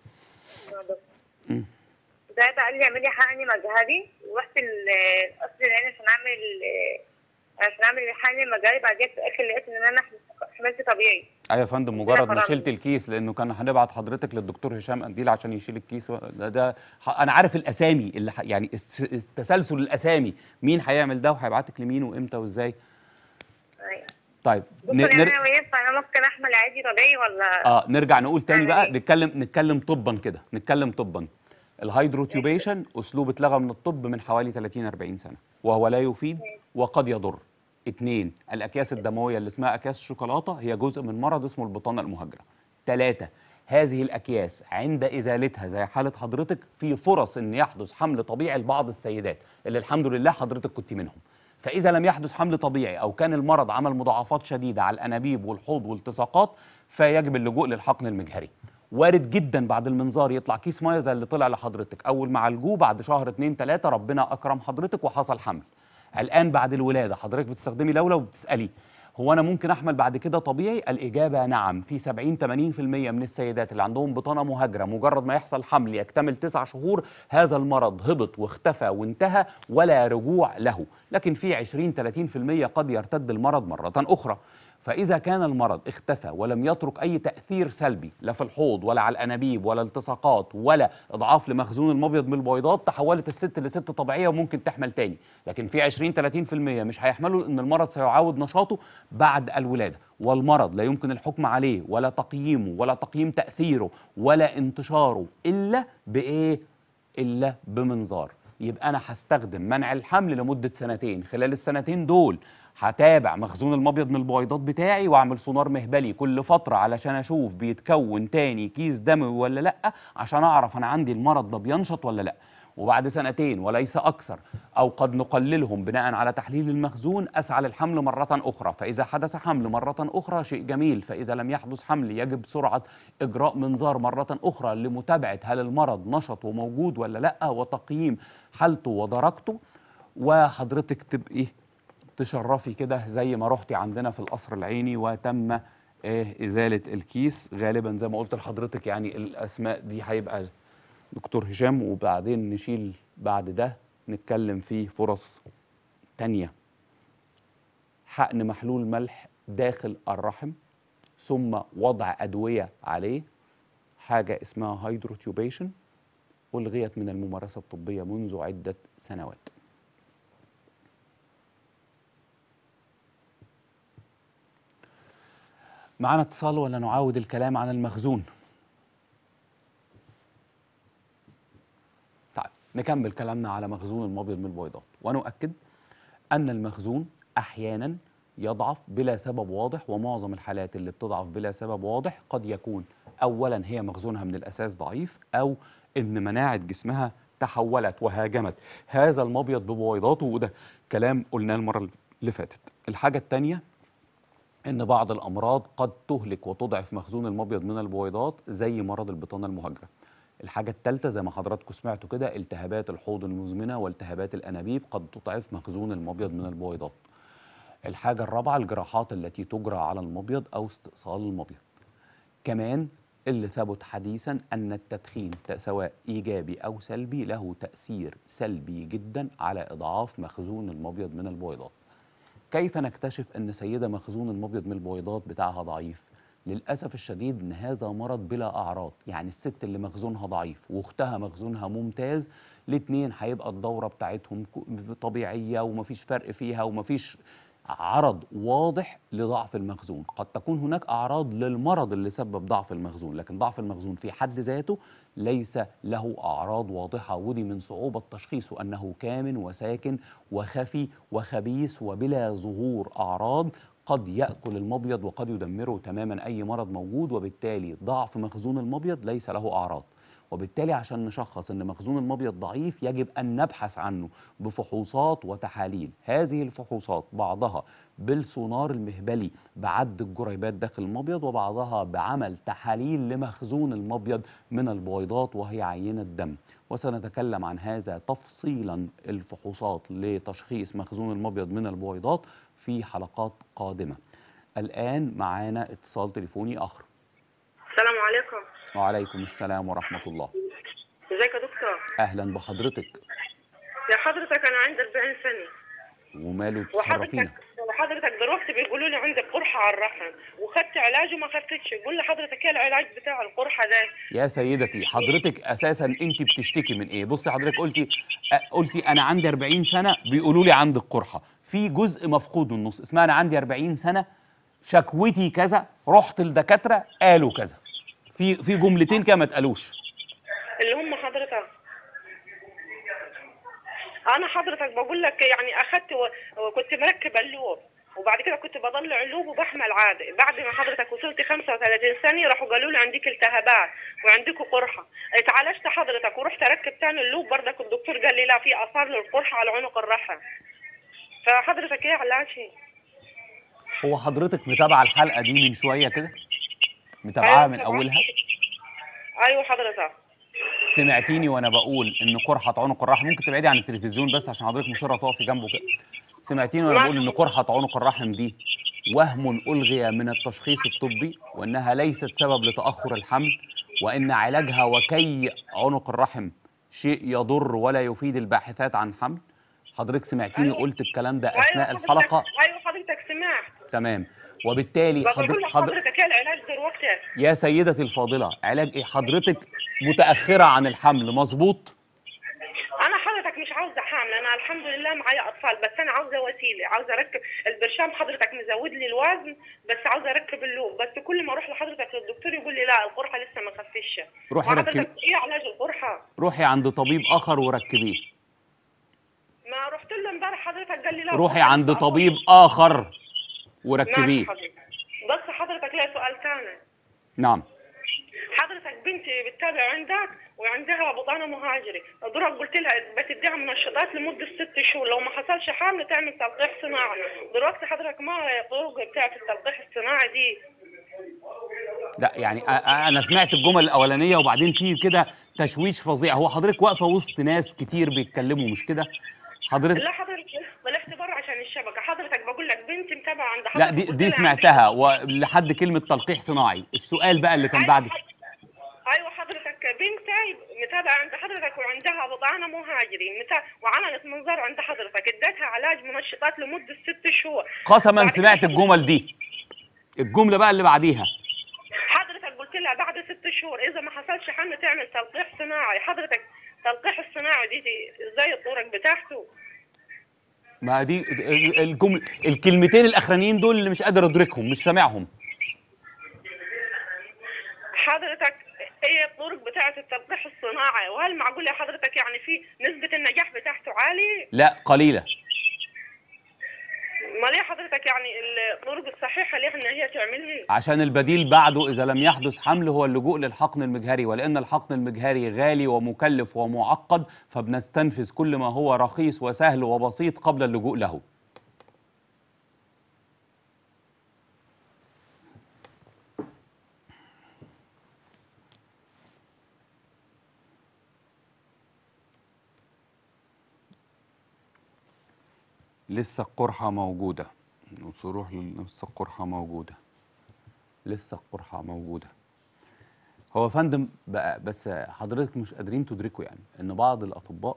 ساعتها قال لي اعملي حقني مجهري ورحت ال- قصر العين عشان اعمل عشان اعمل الحقن المجهري بعدين في الاخر لقيت ان انا حملت طبيعي طبيعي ايوه يا فندم مجرد ما فرنسا. شلت الكيس لانه كان هنبعت حضرتك للدكتور هشام قنديل عشان يشيل الكيس و- ده, ده ح- انا عارف الاسامي اللي ح... يعني الس- التسلسل الاسامي مين هيعمل ده وهيبعتك لمين وامتى وازاي أيوة. طيب دكتور ن... يعني نر... انا ينفع انا ممكن احمل عادي طبيعي ولا اه نرجع نقول تاني بقى أعمل إيه؟ نتكلم نتكلم طبا كده نتكلم طبا الهيدروتيوبيشن اسلوب اتلغى من الطب من حوالي 30 40 سنه وهو لا يفيد وقد يضر اتنين الاكياس الدمويه اللي اسمها اكياس الشوكولاته هي جزء من مرض اسمه البطانه المهاجره ثلاثة هذه الأكياس عند إزالتها زي حالة حضرتك في فرص أن يحدث حمل طبيعي لبعض السيدات اللي الحمد لله حضرتك كنت منهم فإذا لم يحدث حمل طبيعي أو كان المرض عمل مضاعفات شديدة على الأنابيب والحوض والتصاقات فيجب اللجوء للحقن المجهري وارد جدا بعد المنظار يطلع كيس ميه زي اللي طلع لحضرتك اول ما عالجوه بعد شهر اتنين تلاته ربنا اكرم حضرتك وحصل حمل الان بعد الولاده حضرتك بتستخدمي لولا وبتسالي هو انا ممكن احمل بعد كده طبيعي الاجابه نعم في 70 80% من السيدات اللي عندهم بطانه مهاجره مجرد ما يحصل حمل يكتمل تسع شهور هذا المرض هبط واختفى وانتهى ولا رجوع له لكن في 20 30% قد يرتد المرض مره اخرى فإذا كان المرض اختفى ولم يترك أي تأثير سلبي لا في الحوض ولا على الأنابيب ولا التصاقات ولا إضعاف لمخزون المبيض من البويضات تحولت الست لست طبيعية وممكن تحمل تاني لكن في 20 30% مش هيحملوا أن المرض سيعاود نشاطه بعد الولادة والمرض لا يمكن الحكم عليه ولا تقييمه ولا تقييم تأثيره ولا انتشاره إلا بإيه؟ إلا بمنظار يبقى أنا هستخدم منع الحمل لمدة سنتين خلال السنتين دول هتابع مخزون المبيض من البويضات بتاعي واعمل سونار مهبلي كل فتره علشان اشوف بيتكون تاني كيس دموي ولا لا عشان اعرف انا عندي المرض ده بينشط ولا لا وبعد سنتين وليس اكثر او قد نقللهم بناء على تحليل المخزون اسعى للحمل مره اخرى فاذا حدث حمل مره اخرى شيء جميل فاذا لم يحدث حمل يجب سرعه اجراء منظار مره اخرى لمتابعه هل المرض نشط وموجود ولا لا وتقييم حالته ودرجته وحضرتك تبقي تشرفي كده زي ما رحتي عندنا في القصر العيني وتم آه، إزالة الكيس غالبا زي ما قلت لحضرتك يعني الأسماء دي هيبقى دكتور هشام وبعدين نشيل بعد ده نتكلم في فرص تانية حقن محلول ملح داخل الرحم ثم وضع أدوية عليه حاجة اسمها هيدروتيوبيشن ألغيت من الممارسة الطبية منذ عدة سنوات معانا اتصال ولا نعاود الكلام عن المخزون طيب نكمل كلامنا على مخزون المبيض من البويضات ونؤكد أن المخزون أحيانا يضعف بلا سبب واضح ومعظم الحالات اللي بتضعف بلا سبب واضح قد يكون أولا هي مخزونها من الأساس ضعيف أو إن مناعة جسمها تحولت وهاجمت هذا المبيض ببويضاته وده كلام قلناه المرة اللي فاتت الحاجة الثانية ان بعض الامراض قد تهلك وتضعف مخزون المبيض من البويضات زي مرض البطانه المهاجره الحاجة الثالثة زي ما حضراتكم سمعتوا كده التهابات الحوض المزمنة والتهابات الأنابيب قد تضعف مخزون المبيض من البويضات. الحاجة الرابعة الجراحات التي تجرى على المبيض أو استئصال المبيض. كمان اللي ثبت حديثا أن التدخين ت- سواء إيجابي أو سلبي له تأثير سلبي جدا على إضعاف مخزون المبيض من البويضات. كيف نكتشف ان سيده مخزون المبيض من البويضات بتاعها ضعيف للاسف الشديد ان هذا مرض بلا اعراض يعني الست اللي مخزونها ضعيف واختها مخزونها ممتاز الاثنين هيبقى الدوره بتاعتهم ك- طبيعيه ومفيش فرق فيها ومفيش عرض واضح لضعف المخزون قد تكون هناك اعراض للمرض اللي سبب ضعف المخزون لكن ضعف المخزون في حد ذاته ليس له اعراض واضحه ودي من صعوبه تشخيصه انه كامن وساكن وخفي وخبيث وبلا ظهور اعراض قد ياكل المبيض وقد يدمره تماما اي مرض موجود وبالتالي ضعف مخزون المبيض ليس له اعراض وبالتالي عشان نشخص ان مخزون المبيض ضعيف يجب ان نبحث عنه بفحوصات وتحاليل هذه الفحوصات بعضها بالسونار المهبلي بعد الجريبات داخل المبيض وبعضها بعمل تحاليل لمخزون المبيض من البويضات وهي عينة دم وسنتكلم عن هذا تفصيلا الفحوصات لتشخيص مخزون المبيض من البويضات في حلقات قادمة الآن معانا اتصال تليفوني آخر السلام عليكم وعليكم السلام ورحمة الله ازيك يا دكتور أهلا بحضرتك يا حضرتك انا عندي 40 سنه وماله وحضرتك تشرفينا حضرتك دلوقتي بيقولوا لي عندك قرحه على الرحم وخدت علاج وما خفتش قول لي حضرتك ايه العلاج بتاع القرحه ده يا سيدتي حضرتك اساسا انت بتشتكي من ايه بصي حضرتك قلتي أ- قلتي انا عندي 40 سنه بيقولوا لي عندك قرحه في جزء مفقود من النص اسمها انا عندي 40 سنه شكوتي كذا رحت الدكاتره قالوا كذا في في جملتين كده ما اتقالوش اللي هم حضرتك انا حضرتك بقول لك يعني اخدت و... وكنت مركبه اللوب وبعد كده كنت بضل علوب وبحمل عادي بعد ما حضرتك وصلت 35 سنه راحوا قالوا لي عندك التهابات وعندك قرحه اتعالجت حضرتك ورحت اركب تاني اللوب برضك الدكتور قال لي لا في اثار للقرحه على عنق الرحم فحضرتك ايه علاجي هو حضرتك متابعه الحلقه دي من شويه كده متابعاها من متابعة. اولها ايوه حضرتك سمعتيني وانا بقول ان قرحه عنق الرحم ممكن تبعدي عن التلفزيون بس عشان حضرتك مصره تقفي جنبه كده سمعتيني وانا بقول ان قرحه عنق الرحم دي وهم الغي من التشخيص الطبي وانها ليست سبب لتاخر الحمل وان علاجها وكي عنق الرحم شيء يضر ولا يفيد الباحثات عن الحمل حضرتك سمعتيني أيوة. قلت الكلام ده أيوة اثناء حضرتك- الحلقه ايوه حضرتك سمعت تمام وبالتالي بقول حضرتك لك حضر... حضرتك ايه العلاج دلوقتي يا سيدتي الفاضله علاج ايه حضرتك متاخره عن الحمل مظبوط انا حضرتك مش عاوزه حامل انا الحمد لله معايا اطفال بس انا عاوزه وسيله عاوزه اركب البرشام حضرتك مزود لي الوزن بس عاوزه اركب اللوب بس كل ما اروح لحضرتك للدكتور يقول لي لا القرحه لسه ما خفتش روحي وحضرتك ركبي ايه علاج القرحه روحي عند طبيب اخر وركبيه ما رحت له امبارح حضرتك قال لي لا روحي القرحة عند لسه طبيب أطول. اخر ماشي وركبيه حضرتك. بس حضرتك ليا سؤال ثاني نعم حضرتك بنتي بتتابع عندك وعندها بطانه مهاجري دورك قلت لها بتديها منشطات لمده ست شهور لو ما حصلش حمل تعمل تلقيح صناعي دلوقتي حضرتك ما هي الطرق بتاعت التلقيح الصناعي دي لا يعني أ- أ- انا سمعت الجمل الاولانيه وبعدين في كده تشويش فظيع هو حضرتك واقفه وسط ناس كتير بيتكلموا مش كده حضرتك لا حضرتك طلعت بره عشان الشبكه حضرتك بقول لك بنتي متابعه عند حضرتك لا دي قلت دي لها سمعتها ولحد كلمه تلقيح صناعي السؤال بقى اللي كان بعد ايوه حضرتك بنتي متابعه عند حضرتك وعندها بطانه مهاجري متا... وعملت منظار عند حضرتك اديتها علاج منشطات لمده ست شهور قسما بعد سمعت كده الجمل دي الجمله بقى اللي بعديها حضرتك قلت لها بعد ست شهور اذا ما حصلش حمل تعمل تلقيح صناعي حضرتك تلقيح الصناعي دي, دي ازاي الطرق بتاعته ما دي الجمل الكلمتين الاخرانيين دول اللي مش قادر ادركهم مش سامعهم حضرتك هي الطرق بتاعت التلقيح الصناعي وهل معقول يا حضرتك يعني في نسبة النجاح بتاعته عالي؟ لا قليله ما ليه حضرتك يعني الطرق الصحيحة ليه ان هي تعملها؟ عشان البديل بعده اذا لم يحدث حمل هو اللجوء للحقن المجهري ولان الحقن المجهري غالي ومكلف ومعقد فبنستنفذ كل ما هو رخيص وسهل وبسيط قبل اللجوء له لسه القرحة موجودة وصروح لسه القرحة موجودة لسه القرحة موجودة هو يا فندم بقى بس حضرتك مش قادرين تدركوا يعني ان بعض الاطباء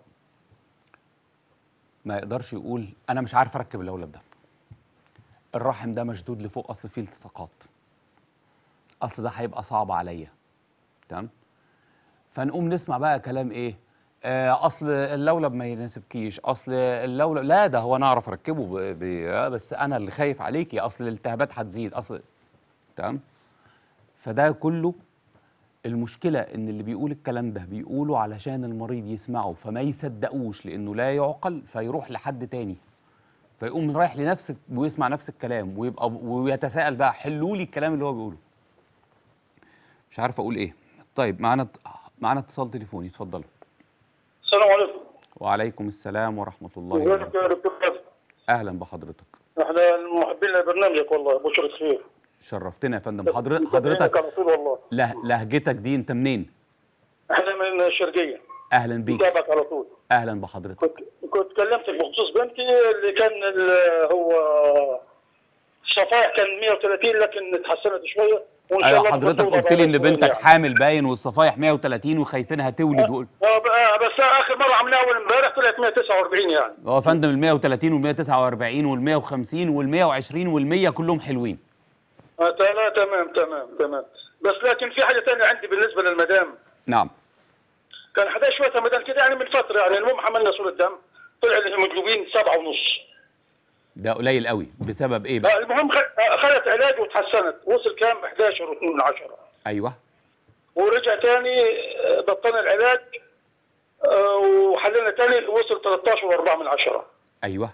ما يقدرش يقول انا مش عارف اركب اللولب ده الرحم ده مشدود لفوق اصل فيه التصاقات اصل ده هيبقى صعب عليا تمام فنقوم نسمع بقى كلام ايه آه اصل اللولب ما يناسبكيش اصل اللولب لا ده هو انا اعرف اركبه ب... ب... آه، بس انا اللي خايف عليكي اصل الالتهابات هتزيد اصل تمام فده كله المشكلة إن اللي بيقول الكلام ده بيقوله علشان المريض يسمعه فما يصدقوش لأنه لا يعقل فيروح لحد تاني فيقوم رايح لنفس ويسمع نفس الكلام ويبقى ويتساءل بقى حلوا لي الكلام اللي هو بيقوله مش عارف أقول إيه طيب معانا معانا اتصال تليفوني اتفضلوا السلام عليكم وعليكم السلام ورحمة الله ازيك وبركاته يا دكتور حسن أهلا بحضرتك احنا محبين لبرنامجك والله بشرة خير شرفتنا يا فندم حضر- متابعينك حضرتك على طول والله له... لهجتك دي أنت منين؟ احنا من الشرقية أهلا بيك متابعك على طول أهلا بحضرتك كنت كنت كلمتك بخصوص بنتي اللي كان ال- هو الصفائح كان 130 لكن اتحسنت شويه وان شاء ايوه الله حضرتك بتوضع قلت لي ان على خير بنتك يعني. حامل باين والصفايح 130 وخايفينها تولد وقل- آه، ب- آه، بس اخر مره عملناها اول امبارح طلعت 149 يعني هو يا فندم ال 130 وال 149 وال 150 وال 120 وال 100 كلهم حلوين آه، تا- لا تمام تمام تمام بس لكن في حاجه ثانيه عندي بالنسبه للمدام نعم كان حدا شويه مدام كده يعني من فتره يعني المهم عملنا صوره دم طلع الهيموجلوبين سبعة ونص ده قليل قوي بسبب ايه بقى آه، المهم خ- آه، خدت علاج وتحسنت وصل كام 11 و2 من 10 ايوه ورجع تاني آه، بطلنا العلاج آه، وحللنا تاني وصل 13 و4 من 10 ايوه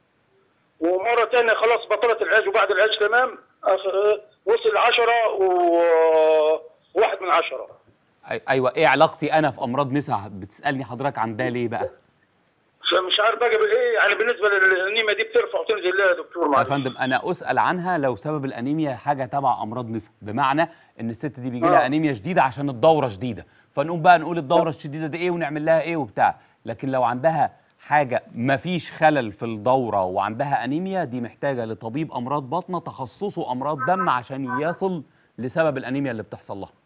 ومره تانية خلاص بطلت العلاج وبعد العلاج تمام آخر- وصل 10 وواحد من 10 أي- ايوه ايه علاقتي انا في امراض نسا بتسالني حضرتك عن ده ليه بقى فمش عارف بقى بالايه يعني بالنسبه للانيميا دي بترفع وتنزل ليه يا دكتور يا معلش فندم انا اسال عنها لو سبب الانيميا حاجه تبع امراض نسا بمعنى ان الست دي بيجي لها آه. انيميا شديده عشان الدوره شديده فنقوم بقى نقول الدوره الشديده دي ايه ونعمل لها ايه وبتاع لكن لو عندها حاجه مفيش خلل في الدوره وعندها انيميا دي محتاجه لطبيب امراض باطنه تخصصه امراض دم عشان يصل لسبب الانيميا اللي بتحصل لها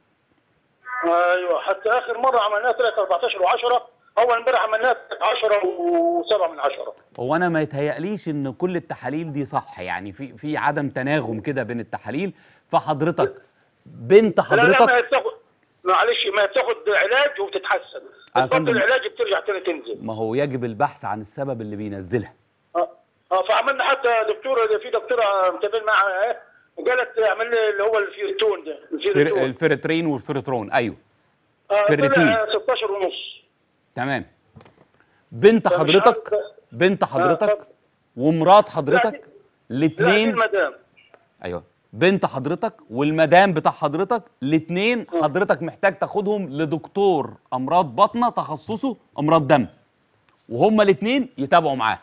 ايوه حتى اخر مره عملناها طلعت 14 و10 اول امبارح عملناها 10 و7 من 10 هو انا ما يتهيأليش ان كل التحاليل دي صح يعني في في عدم تناغم كده بين التحاليل فحضرتك بنت لا لا ما حضرتك هي بتاخد معلش ما هي بتاخد علاج وبتتحسن يا بتبطل فندم. العلاج بترجع تاني تنزل ما هو يجب البحث عن السبب اللي بينزلها اه اه فعملنا حتى دكتوره في دكتوره متابعين معاها ايه قالت اعمل لي اللي هو الفيرتون ده فر... الفيرتون الفيرترين والفيرترون ايوه آه فيرتين. طلع 16 ونص تمام بنت فمش حضرتك عارف- بنت حضرتك اتفضل. ومرات حضرتك لا، دي الاثنين المدام ايوه بنت حضرتك والمدام بتاع حضرتك الاثنين حضرتك محتاج تاخدهم لدكتور امراض باطنه تخصصه امراض دم وهما الاثنين يتابعوا معاه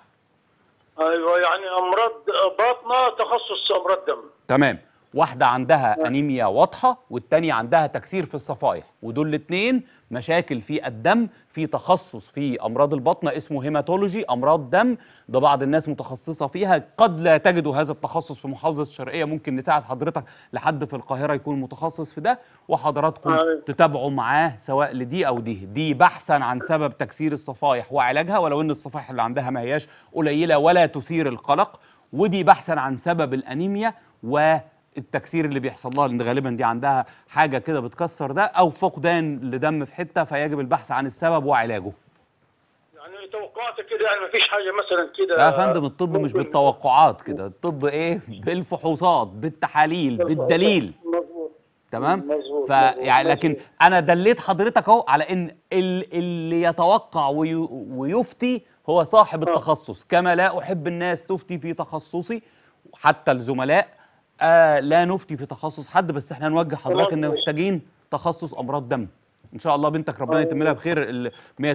ايوه يعني امراض باطنه تخصص امراض دم تمام واحدة عندها أنيميا واضحة والتانية عندها تكسير في الصفائح ودول الاتنين مشاكل في الدم في تخصص في أمراض البطنة اسمه هيماتولوجي أمراض دم ده بعض الناس متخصصة فيها قد لا تجدوا هذا التخصص في محافظة الشرقية ممكن نساعد حضرتك لحد في القاهرة يكون متخصص في ده وحضراتكم أيوة. تتابعوا معاه سواء لدي أو دي دي بحثا عن سبب تكسير الصفائح وعلاجها ولو إن الصفائح اللي عندها ما هياش قليلة ولا تثير القلق ودي بحثا عن سبب الانيميا والتكسير اللي بيحصل لها لان غالبا دي عندها حاجه كده بتكسر ده او فقدان لدم في حته فيجب البحث عن السبب وعلاجه. يعني توقعاتك كده يعني ما فيش حاجه مثلا كده لا يا فندم الطب مش ممكن- بالتوقعات كده الطب ايه بالفحوصات بالتحاليل بالدليل مظبوط تمام مظبوط، فيعني مظبوط. لكن انا دليت حضرتك اهو على ان ال- اللي يتوقع وي- ويفتي هو صاحب التخصص كما لا احب الناس تفتي في تخصصي حتى الزملاء آه لا نفتي في تخصص حد بس احنا نوجه حضرتك ان خلاص. محتاجين تخصص امراض دم ان شاء الله بنتك ربنا يتم لها بخير ال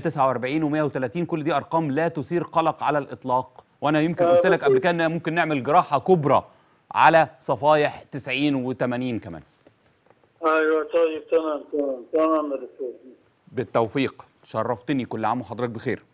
149 و130 كل دي ارقام لا تثير قلق على الاطلاق وانا يمكن قلت لك قبل كده ان ممكن نعمل جراحه كبرى على صفايح 90 و80 كمان ايوه طيب تمام تمام تمام يا دكتور بالتوفيق شرفتني كل عام وحضرتك بخير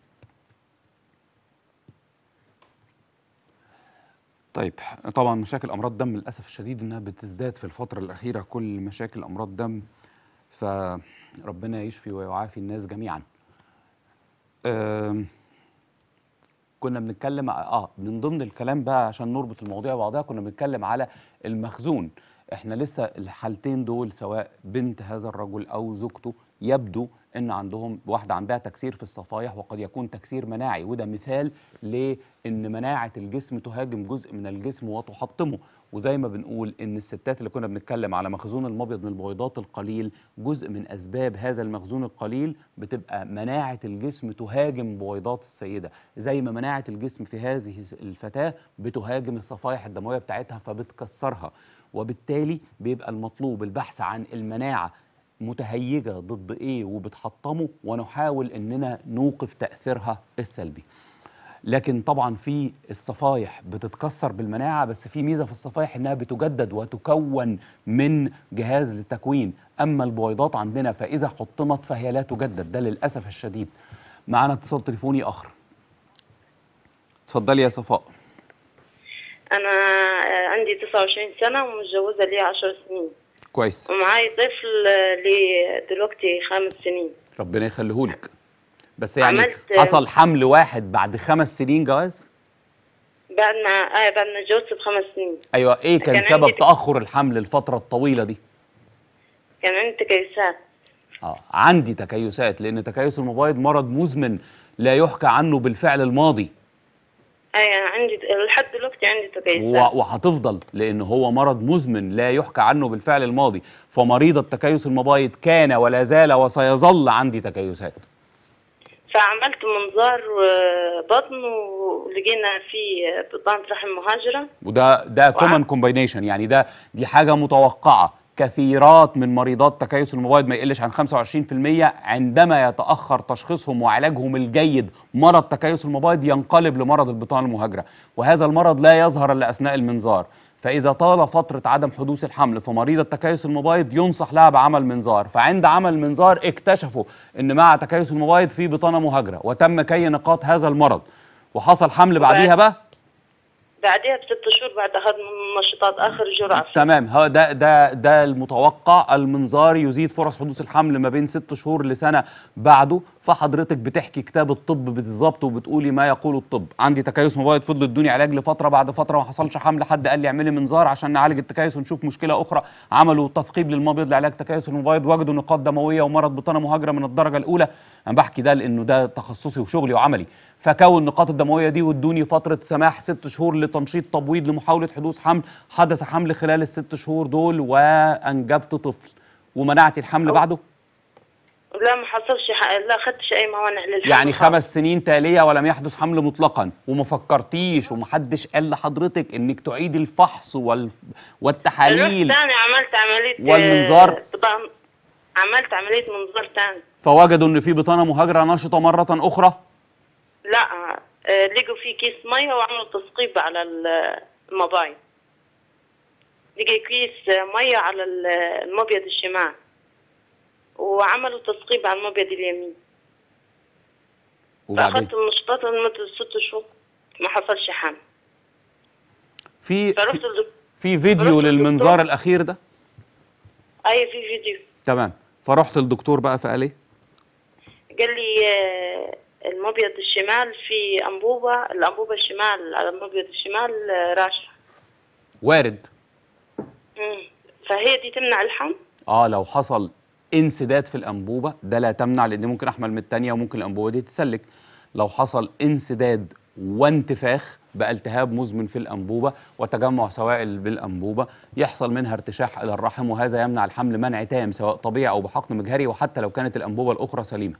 طيب طبعا مشاكل امراض دم للاسف الشديد انها بتزداد في الفتره الاخيره كل مشاكل امراض دم فربنا يشفي ويعافي الناس جميعا أم، كنا بنتكلم اه من ضمن الكلام بقى عشان نربط المواضيع ببعضها كنا بنتكلم على المخزون احنا لسه الحالتين دول سواء بنت هذا الرجل او زوجته يبدو ان عندهم واحده عندها تكسير في الصفائح وقد يكون تكسير مناعي وده مثال لان مناعه الجسم تهاجم جزء من الجسم وتحطمه وزي ما بنقول ان الستات اللي كنا بنتكلم على مخزون المبيض من البويضات القليل جزء من اسباب هذا المخزون القليل بتبقى مناعه الجسم تهاجم بويضات السيده زي ما مناعه الجسم في هذه الفتاه بتهاجم الصفائح الدمويه بتاعتها فبتكسرها وبالتالي بيبقى المطلوب البحث عن المناعه متهيجه ضد ايه وبتحطمه ونحاول اننا نوقف تاثيرها السلبي لكن طبعا في الصفائح بتتكسر بالمناعه بس في ميزه في الصفائح انها بتجدد وتكون من جهاز للتكوين اما البويضات عندنا فاذا حطمت فهي لا تجدد ده للاسف الشديد معانا اتصال تليفوني اخر اتفضلي يا صفاء أنا آه، عندي 29 سنة ومتجوزة لي 10 سنين كويس ومعاي طفل آه، لي دلوقتي خمس سنين ربنا يخليهولك بس يعني عملت- حصل حمل واحد بعد خمس سنين جواز بعد ما آه بعد ما اتجوزت بخمس سنين ايوه ايه كان, كان سبب عندي- تاخر الحمل الفتره الطويله دي كان عندي تكيسات اه عندي تكيسات لان تكيس المبايض مرض مزمن لا يحكى عنه بالفعل الماضي اي انا عندي لحد دلوقتي عندي و- تكيسات وهتفضل لان هو مرض مزمن لا يحكى عنه بالفعل الماضي فمريضة تكيس المبايض كان ولا زال وسيظل عندي تكيسات فعملت منظار آه، بطن ولقينا فيه بطانة رحم مهاجرة وده ده كومن كومباينيشن يعني ده دي حاجه متوقعه كثيرات من مريضات تكيس المبايض ما يقلش عن 25% عندما يتاخر تشخيصهم وعلاجهم الجيد مرض تكيس المبايض ينقلب لمرض البطانه المهاجره وهذا المرض لا يظهر الا اثناء المنظار فاذا طال فتره عدم حدوث الحمل فمريضه تكيس المبايض ينصح لها بعمل منظار فعند عمل منظار اكتشفوا ان مع تكيس المبايض في بطانه مهاجره وتم كي نقاط هذا المرض وحصل حمل بعديها بقى بعدها بست شهور بعد اخذ منشطات اخر جرعة تمام هو ده ده ده المتوقع المنظار يزيد فرص حدوث الحمل ما بين ست شهور لسنه بعده فحضرتك بتحكي كتاب الطب بالظبط وبتقولي ما يقول الطب عندي تكيس مبايض فضلوا ادوني علاج لفتره بعد فتره ما حصلش حمل حد قال لي اعملي منظار عشان نعالج التكيس ونشوف مشكله اخرى عملوا تثقيب للمبيض لعلاج تكيس المبيض وجدوا نقاط دمويه ومرض بطانه مهاجره من الدرجه الاولى انا بحكي ده لانه ده تخصصي وشغلي وعملي فكون النقاط الدمويه دي وادوني فتره سماح ست شهور لتنشيط تبويض لمحاوله حدوث حمل حدث حمل خلال الست شهور دول وانجبت طفل ومنعت الحمل بعده لا ما حصلش ح... لا اخذتش اي موانع للحمل يعني خالص. خمس سنين تالية ولم يحدث حمل مطلقا وما فكرتيش ومحدش قال لحضرتك انك تعيدي الفحص وال... رحت والتحاليل تاني عملت عملية والمنظار؟ آه، بطان عملت عملية منظار تاني فوجدوا ان في بطانه مهاجره نشطه مره اخرى لا آه، لقوا في كيس مية وعملوا تثقيب على ال- المبايض لقوا كيس آه، مية على ال- المبيض الشمال وعملوا تثقيب على المبيض اليمين وبعدين فأخذت المنشطات لمدة ست شهور ما حصلش حمل في فرحت في, الدك- في فيديو رحت للدكتور. للمنظار الاخير ده أي في فيديو تمام فرحت الدكتور بقى فقال ايه قال لي آه، المبيض الشمال في أنبوبة الأنبوبة الشمال على المبيض الشمال آه، راشة وارد مم. فهي دي تمنع الحمل اه لو حصل انسداد في الانبوبه ده لا تمنع لان ممكن احمل من الثانيه وممكن الانبوبه دي تتسلك لو حصل انسداد وانتفاخ بقى التهاب مزمن في الانبوبه وتجمع سوائل بالانبوبه يحصل منها ارتشاح الى الرحم وهذا يمنع الحمل منع تام سواء طبيعي او بحقن مجهري وحتى لو كانت الانبوبه الاخرى سليمه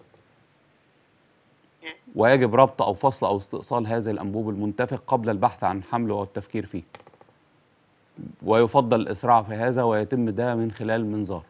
ويجب ربط او فصل او استئصال هذا الانبوب المنتفخ قبل البحث عن حمله والتفكير فيه ويفضل الاسراع في هذا ويتم ده من خلال منظار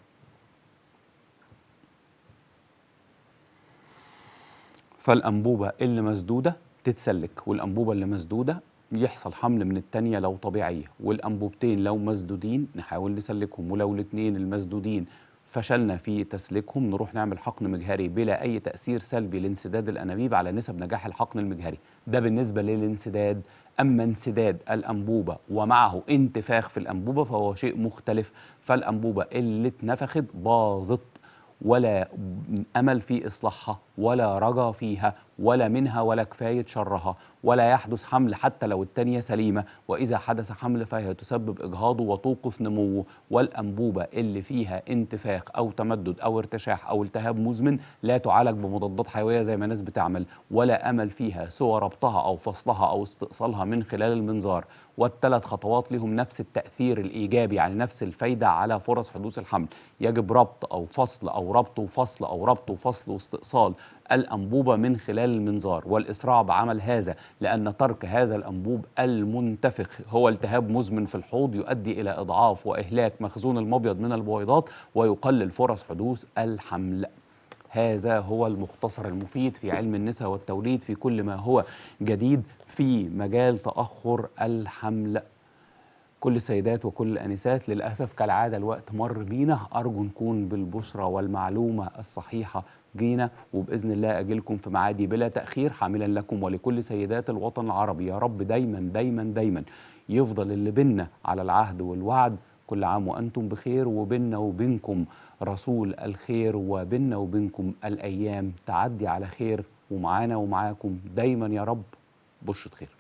فالأنبوبة اللي مسدودة تتسلك والأنبوبة اللي مسدودة يحصل حمل من التانية لو طبيعية والأنبوبتين لو مسدودين نحاول نسلكهم ولو الاتنين المسدودين فشلنا في تسليكهم نروح نعمل حقن مجهري بلا أي تأثير سلبي لانسداد الأنابيب على نسب نجاح الحقن المجهري ده بالنسبة للانسداد أما انسداد الأنبوبة ومعه انتفاخ في الأنبوبة فهو شيء مختلف فالأنبوبة اللي اتنفخت باظت ولا امل في اصلاحها ولا رجا فيها ولا منها ولا كفايه شرها ولا يحدث حمل حتى لو التانية سليمه واذا حدث حمل فهي تسبب اجهاضه وتوقف نموه والانبوبه اللي فيها انتفاخ او تمدد او ارتشاح او التهاب مزمن لا تعالج بمضادات حيويه زي ما الناس بتعمل ولا امل فيها سوى ربطها او فصلها او استئصالها من خلال المنظار والثلاث خطوات لهم نفس التاثير الايجابي يعني نفس الفايده على فرص حدوث الحمل يجب ربط او فصل او ربط وفصل او ربط وفصل واستئصال الانبوبه من خلال المنظار والاسراع بعمل هذا لان ترك هذا الانبوب المنتفخ هو التهاب مزمن في الحوض يؤدي الى اضعاف واهلاك مخزون المبيض من البويضات ويقلل فرص حدوث الحمل هذا هو المختصر المفيد في علم النساء والتوليد في كل ما هو جديد في مجال تأخر الحمل كل السيدات وكل الانسات للاسف كالعاده الوقت مر بينا ارجو نكون بالبشرى والمعلومه الصحيحه جينا وباذن الله اجيلكم في معادي بلا تاخير حاملا لكم ولكل سيدات الوطن العربي يا رب دايما دايما دايما يفضل اللي بينا على العهد والوعد كل عام وأنتم بخير وبيننا وبينكم رسول الخير وبيننا وبينكم الأيام تعدي على خير ومعانا ومعاكم دايما يا رب بشرة خير